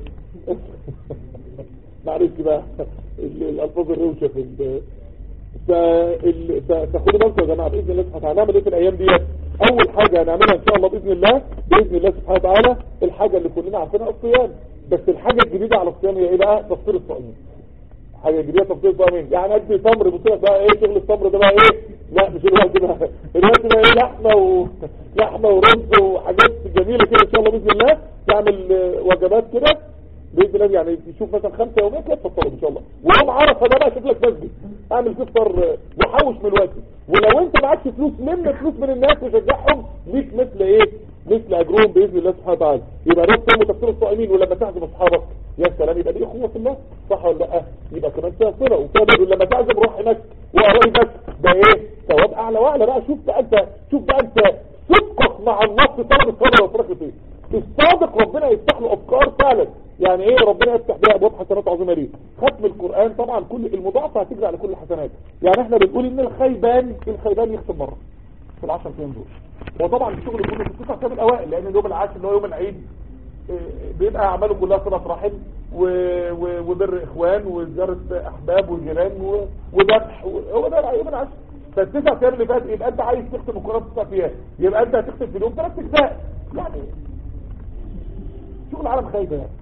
معلش بقى ال- الالفاظ الروشه في ال- فال- ف- فخدوا بالكم يا جماعه باذن الله سبحانه وتعالى هنعمل ايه في الايام ديت اول حاجه هنعملها ان شاء الله باذن الله باذن الله سبحانه وتعالى الحاجه اللي كلنا عارفينها الصيام بس الحاجه الجديده على الصيام هي ايه بقى تفطير الصائمين حاجه جديده تفطير الصائمين يعني ادي تمر بص لك بقى ايه شغل التمر ده بقى ايه لا مش الوقت بقى الوقت ده ايه لحمه و لحمه ورز وحاجات جميله كده ان شاء الله باذن الله تعمل آه، وجبات كده باذن الله يعني تشوف مثلا خمسه يومين كده تفطروا ان شاء الله ويوم عرفه ده بقى شوف لك مسجد اعمل تفطر آه، وحوش من الوقت ولو انت معكش فلوس لم فلوس من الناس وشجعهم ليك مثل ايه مثل اجرهم باذن الله سبحانه وتعالى يبقى ده الصوم وتفطير الصائمين ولما تعزم اصحابك يا سلام يبقى دي اخوه في الله صح ولا لا يبقى كمان فيها صله وفيها بر لما تعزم روح هناك وقرايبك ده ايه ثواب اعلى واعلى بقى شوف بقى انت شوف بقى انت صدقك مع الله في طلب الصبر والفرق فيه الصادق ربنا يفتح له افكار فعلا يعني ايه ربنا يفتح بيها ابواب حسنات عظيمه ليه ختم القران طبعا كل المضاعفه هتجري على كل الحسنات يعني احنا بنقول ان الخيبان الخيبان يختم مره في العشر ايام دول هو طبعا الشغل كله في التسع ايام الاوائل لان اليوم العاشر اللي هو يوم العيد إيه، بيبقى اعماله كلها صله رحم و- و- وبر اخوان وزياره احباب وجيران و- وذبح و- هو ده يوم العاشر فالتسع ايام اللي فات يبقى انت عايز تختم القران في تسع ايام يبقى انت هتختم في اليوم ثلاث اجزاء يعني شغل عالم خايبه يعني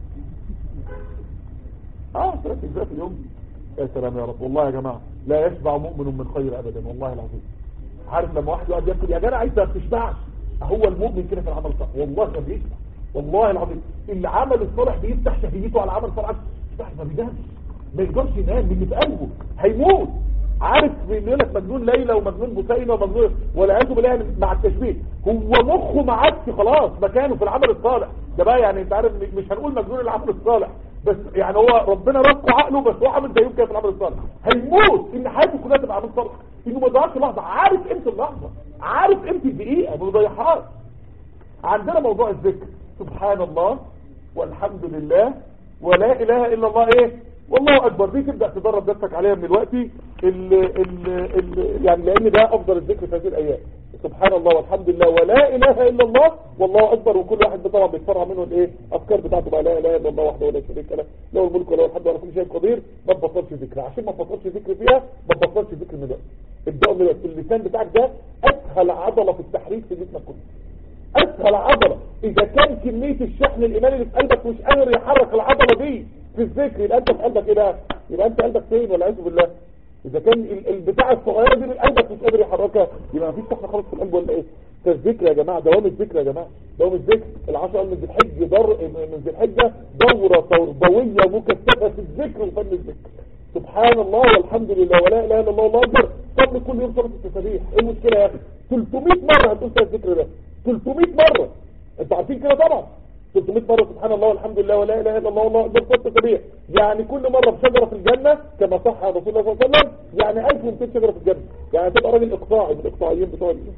اه ثلاث اجزاء في اليوم يا سلام يا رب والله يا جماعه لا يشبع مؤمن من خير ابدا والله العظيم عارف لما واحد يقعد ياكل يا جدع انت ما بتشبعش هو المؤمن كده في العمل الصالح والله ما بيشبع والله العظيم العمل الصالح بيفتح شهيته على العمل الصالح يفتح ما بينامش ما يقدرش ينام من اللي في قلبه هيموت عارف بيقول لك مجنون ليلى ومجنون بثينه ومجنون والعياذ بالله مع التشبيه هو مخه ما عادش خلاص مكانه في العمل الصالح ده بقى يعني انت عارف مش هنقول مجنون العمل الصالح بس يعني هو ربنا رقه عقله بس هو عامل زيهم كده في العمل الصالح هيموت ان حياته كلها تبقى عمل صالح انه ما يضيعش لحظه عارف قيمه اللحظه عارف قيمه الدقيقه ما بيضيعهاش عندنا موضوع الذكر سبحان الله والحمد لله ولا اله الا الله ايه والله اكبر دي تبدا تدرب نفسك عليها من الوقت ال ال ال يعني لان ده افضل الذكر في هذه الايام سبحان الله والحمد لله ولا اله الا الله والله اكبر وكل واحد طبعا بيتفرع منه الايه افكار بتاعته بقى لا اله الا الله وحده ولا شريك له له الملك وله الحمد ولا كل شيء قدير ما تبطلش ذكر عشان ما تبطلش ذكر فيها ما تبطلش ذكر من ده ابداوا من دلوقتي. اللسان بتاعك ده اسهل عضله في التحريك في جسمك كله اسهل عضلة اذا كان كمية الشحن الايماني اللي في قلبك مش قادر يحرك العضلة دي في الذكر يبقى انت في قلبك ايه بقى يبقى انت قلبك فين ولا اعوذ بالله اذا كان ال- البتاع الصغيرة دي من قلبك مش قادر يحركها يبقى مفيش شحن خالص في القلب ولا ايه فالذكر يا جماعة دوام الذكر يا جماعة دوام الذكر العشر من ذي الحج در من ذي الحجة دورة تربوية مكثفة في الذكر وفن الذكر سبحان الله والحمد لله ولا اله الا الله والله اكبر صلي كل يوم صلاه التسابيح ايه المشكله يا اخي 300 مره هتقول فيها الذكر ده 300 مره انتوا عارفين كده طبعا 300 مره سبحان الله والحمد لله ولا اله الا الله والله اكبر صلاه التسابيح يعني كل مره بشجره في الجنه كما صح عن رسول الله صلى الله عليه وسلم يعني 1200 شجره في الجنه يعني هتبقى راجل اقطاعي من الاقطاعيين بتوع ال-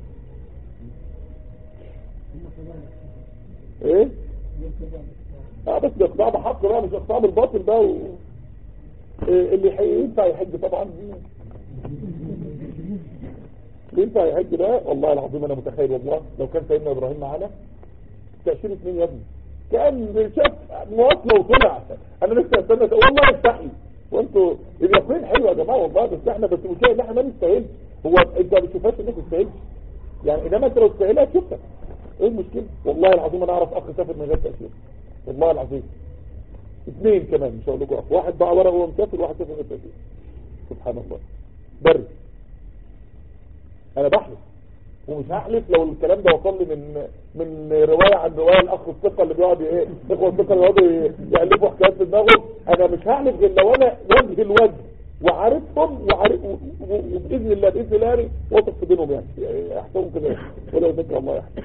ايه اه بس ده اقطاع بحق بقى مش اقطاع بالباطل بقى و... اللي حي- ينفع يحج طبعا اللي ينفع يحج ده والله العظيم انا متخيل والله لو كان سيدنا ابراهيم معانا تأشيرة مين يا ابني كان شاف مواصلة وطلع انا لسه استنى والله استحي وانتوا اليقين حلو يا جماعه والله بس احنا بس المشكله ان احنا ما نستاهلش هو انت ما بتشوفهاش انك ما تستاهلش يعني انما انت لو تستاهلها تشوفها ايه المشكله والله العظيم انا اعرف اخ سافر من غير تاشيره والله العظيم اثنين كمان مش هقول لكم أخ. واحد باع ورقه وهو مسافر واحد سافر من غير تاشيره سبحان الله بري انا بحلف ومش هحلف لو الكلام ده وصل لي من من روايه عن روايه الاخ الثقه اللي بيقعد ايه اخوه الثقه اللي بيقعدوا يالفوا حكايات في دماغهم انا مش هحلف غير لو انا وجه الوجه وعارفهم وعارف و- و- وباذن الله باذن الله يعني واثق في دينهم يعني يعني احسنهم كده ولا ذكر الله يحسن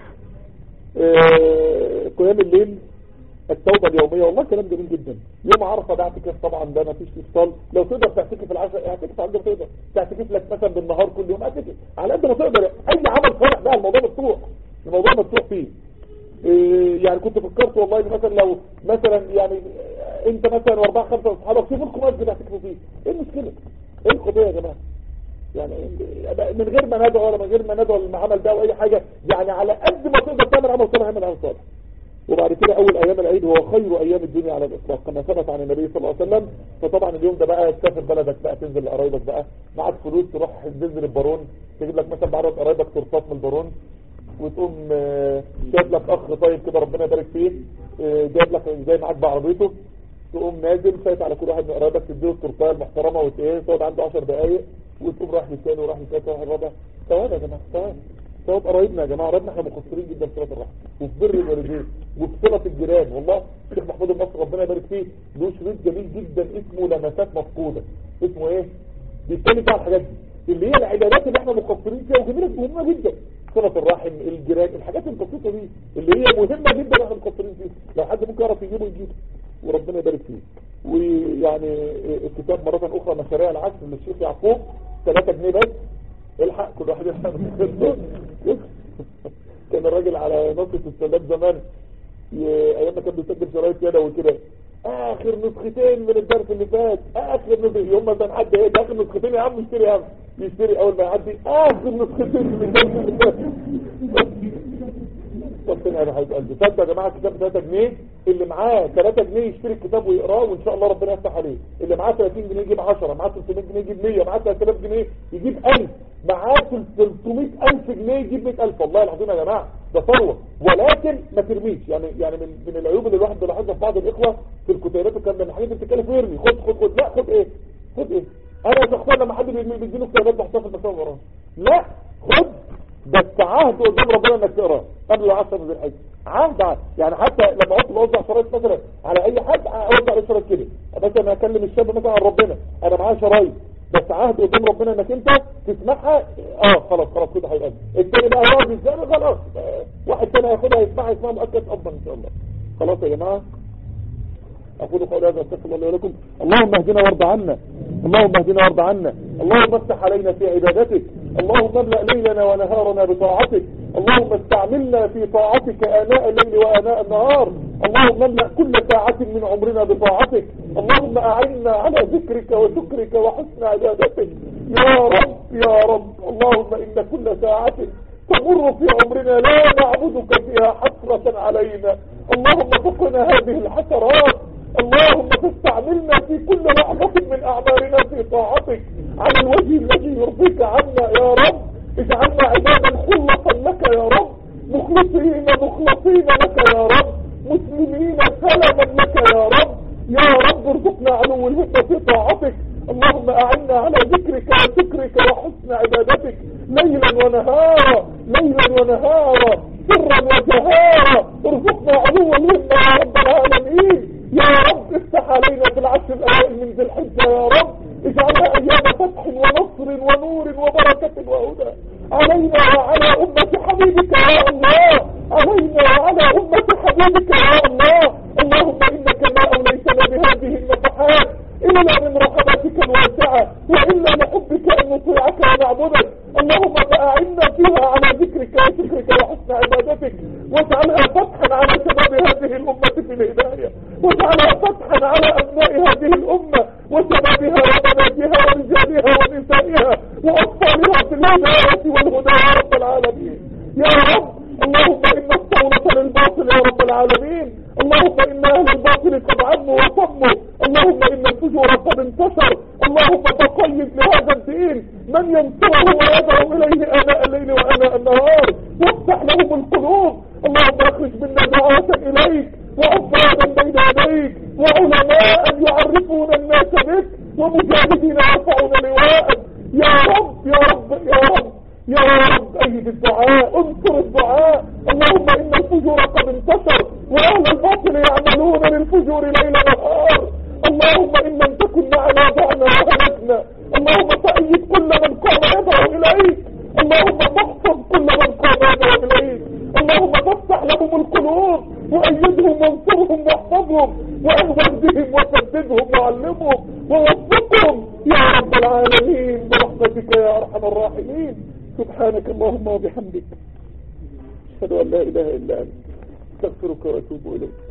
آه، قيام الليل التوبة اليومية والله كلام جميل جدا يوم عرفة ده اعتكاف طبعا ده ما فيش افصال لو تقدر تعتكف العشاء اعتكف على قد ما تقدر تعتكف لك مثلا بالنهار كل يوم اعتكف على قد ما تقدر اي عمل صالح بقى الموضوع مفتوح الموضوع مفتوح فيه إيه يعني كنت فكرت والله إن مثلا لو مثلا يعني انت مثلا واربعة خمسة اصحابك شوفوا لكم مسجد اعتكفوا فيه ايه المشكلة ايه القضية يا جماعة يعني من غير ما ندعو ولا من غير ما ندعو للعمل ده او اي حاجة يعني على قد ما تقدر تعمل عمل صالح اعمل عمل صالح وبعد كده اول ايام العيد هو خير ايام الدنيا على الاطلاق كما ثبت عن النبي صلى الله عليه وسلم فطبعا اليوم ده بقى تسافر بلدك بقى تنزل لقرايبك بقى معاك فلوس تروح تنزل البارون تجيب لك مثلا بعرض قرايبك ترصاص من البارون وتقوم آه، جايب لك اخ طيب كده ربنا يبارك فيه آه، جايب لك جاي معاك بعربيته تقوم نازل فايت على كل واحد من قرايبك تديله التورتايه المحترمه وايه تقعد عنده 10 دقائق وتقوم رايح للثاني وراح للثالث وراح للرابع ثواب يا جماعه ثواب ثواب قرايبنا يا جماعه قرايبنا احنا مقصرين جدا في صله الرحم وفي بر الوالدين وفي صله الجيران والله الشيخ محمود النصر ربنا يبارك فيه له شريط جميل جدا اسمه لمسات مفقوده اسمه ايه؟ بيتكلم بقى على الحاجات دي اللي هي العبادات اللي احنا مقصرين فيها وجميله مهمه جدا صله الرحم الجيران الحاجات البسيطه دي اللي هي مهمه جدا احنا مقصرين فيها لو حد ممكن يعرف يجيبه يجيبه وربنا يبارك فيه ويعني الكتاب مرة أخرى مشاريع العشر للشيخ يعقوب 3 جنيه بس الحق كل واحد يلحق من كان الراجل على نصة السادات زمان ي- ايام ما كان بيسجل شرايط يدوي كده اخر نسختين من الدرس اللي فات اخر نسختين يوم مثلا حد ايه ده اخر نسختين يا عم اشتري يا عم يشتري اول ما يعدي اخر نسختين من الدرس اللي فات ربنا يا حبيب قلبي تصدق يا جماعه الكتاب ب 3 جنيه اللي معاه 3 جنيه يشتري الكتاب ويقراه وان شاء الله ربنا يفتح عليه اللي معاه 30 جنيه يجيب 10 معاه 300 جنيه يجيب 100 معاه 3000 جنيه يجيب 1000 معاه 300000 جنيه يجيب 100000 والله العظيم يا جماعه ده ثروه ولكن ما ترميش يعني يعني من من العيوب اللي الواحد بيلاحظها في بعض الاخوه في الكتيبات والكلام ده الحاجات اللي بتتكلم ويرمي خد خد خد لا خد ايه خد ايه انا شخصيا لما حد بيديني بيديني كتابات بحطها في المكتبه وراه لا خد بس عهد قدام ربنا انك تقراه قبل العصر من الحج عهد عهد. يعني حتى لما قلت بوزع شرايط مثلا على اي حد اوزع عليه شرايط كده مثلا اكلم الشاب مثلا عن ربنا انا معاه شرايط بس عهد قدام ربنا انك انت تسمعها اه خلاص خلاص كده هيبقى التاني بقى راضي ازاي خلاص آه، واحد تاني هياخدها يسمعها يسمعها مؤكد افضل ان شاء الله خلاص يا جماعه أقول قولي هذا أستغفر الله لي ولكم اللهم اهدنا وارض عنا اللهم اهدنا وارض عنا اللهم افتح علينا في عبادتك اللهم املأ ليلنا ونهارنا بطاعتك اللهم استعملنا في طاعتك آناء الليل وآناء النهار اللهم املأ كل ساعة من عمرنا بطاعتك اللهم أعنا على ذكرك وشكرك وحسن عبادتك يا رب يا رب اللهم إن كل ساعة تمر في عمرنا لا نعبدك فيها حسرة علينا اللهم فقنا هذه الحسرات اللهم تستعملنا في كل لحظة من أعمالنا في طاعتك على الوجه الذي يرضيك عنا يا رب اجعلنا عبادا خلصا لك يا رب مخلصين مخلصين لك يا رب مسلمين سلما لك يا رب يا رب ارزقنا علو الهمة في طاعتك اللهم أعنا على ذكرك وشكرك وحسن عبادتك ليلا ونهارا ليلا ونهارا سرا وجهارا ارزقنا علو الهمة يا رب العالمين يا رب افتح علينا في العشر الأوائل من ذي الحجة يا رب اجعلنا أيام فتح ونصر ونور وبركة وهدى علينا وعلى أمة حبيبك يا الله علينا وعلى أمة حبيبك يا الله اللهم إنك ما أوليتنا بهذه النفحات إلا من رحمتك الواسعة وإلا لحبك أن نطيعك ونعبدك اللهم فأعنا فيها على ذكرك وشكرك وحسن عبادتك واجعلها فتحا على شباب هذه الأمة في الهداية واجعلها فتحا على أبناء هذه الأمة وشبابها وبناتها ورجالها ونسائها وأطفالها في الهداية والهدى يا رب العالمين يا رب اللهم إن الصولة للباطل يا رب العالمين اللهم إن أهل الباطل قد عموا وصموا اللهم إن الفجور قد انتشر اللهم تقيد لهذا الدين من ينصره ويدعو إليه آناء الليل وآناء النهار وافتح لهم القلوب اللهم اخرج منا دعاة إليك وعبادا بين يديك وعلماء يعرفون الناس بك ومجاهدين يرفعون لواءك يا رب يا رب يا رب يا رب أيد الدعاء انصر الدعاء اللهم إن الفجور قد انتشر وأهل الباطل يعملون للفجور ليل نهار اللهم إن لم تكن معنا ضعنا وهلكنا اللهم فأيد كل من قام يدعو إليك اللهم تحفظ كل من قام يدعو إليك اللهم تفتح لهم القلوب وأيدهم وانصرهم واحفظهم وأهون بهم وسددهم وعلمهم ووفقهم يا رب العالمين برحمتك يا أرحم الراحمين سبحانك اللهم وبحمدك أشهد أن لا إله إلا أنت استغفرك وأتوب إليك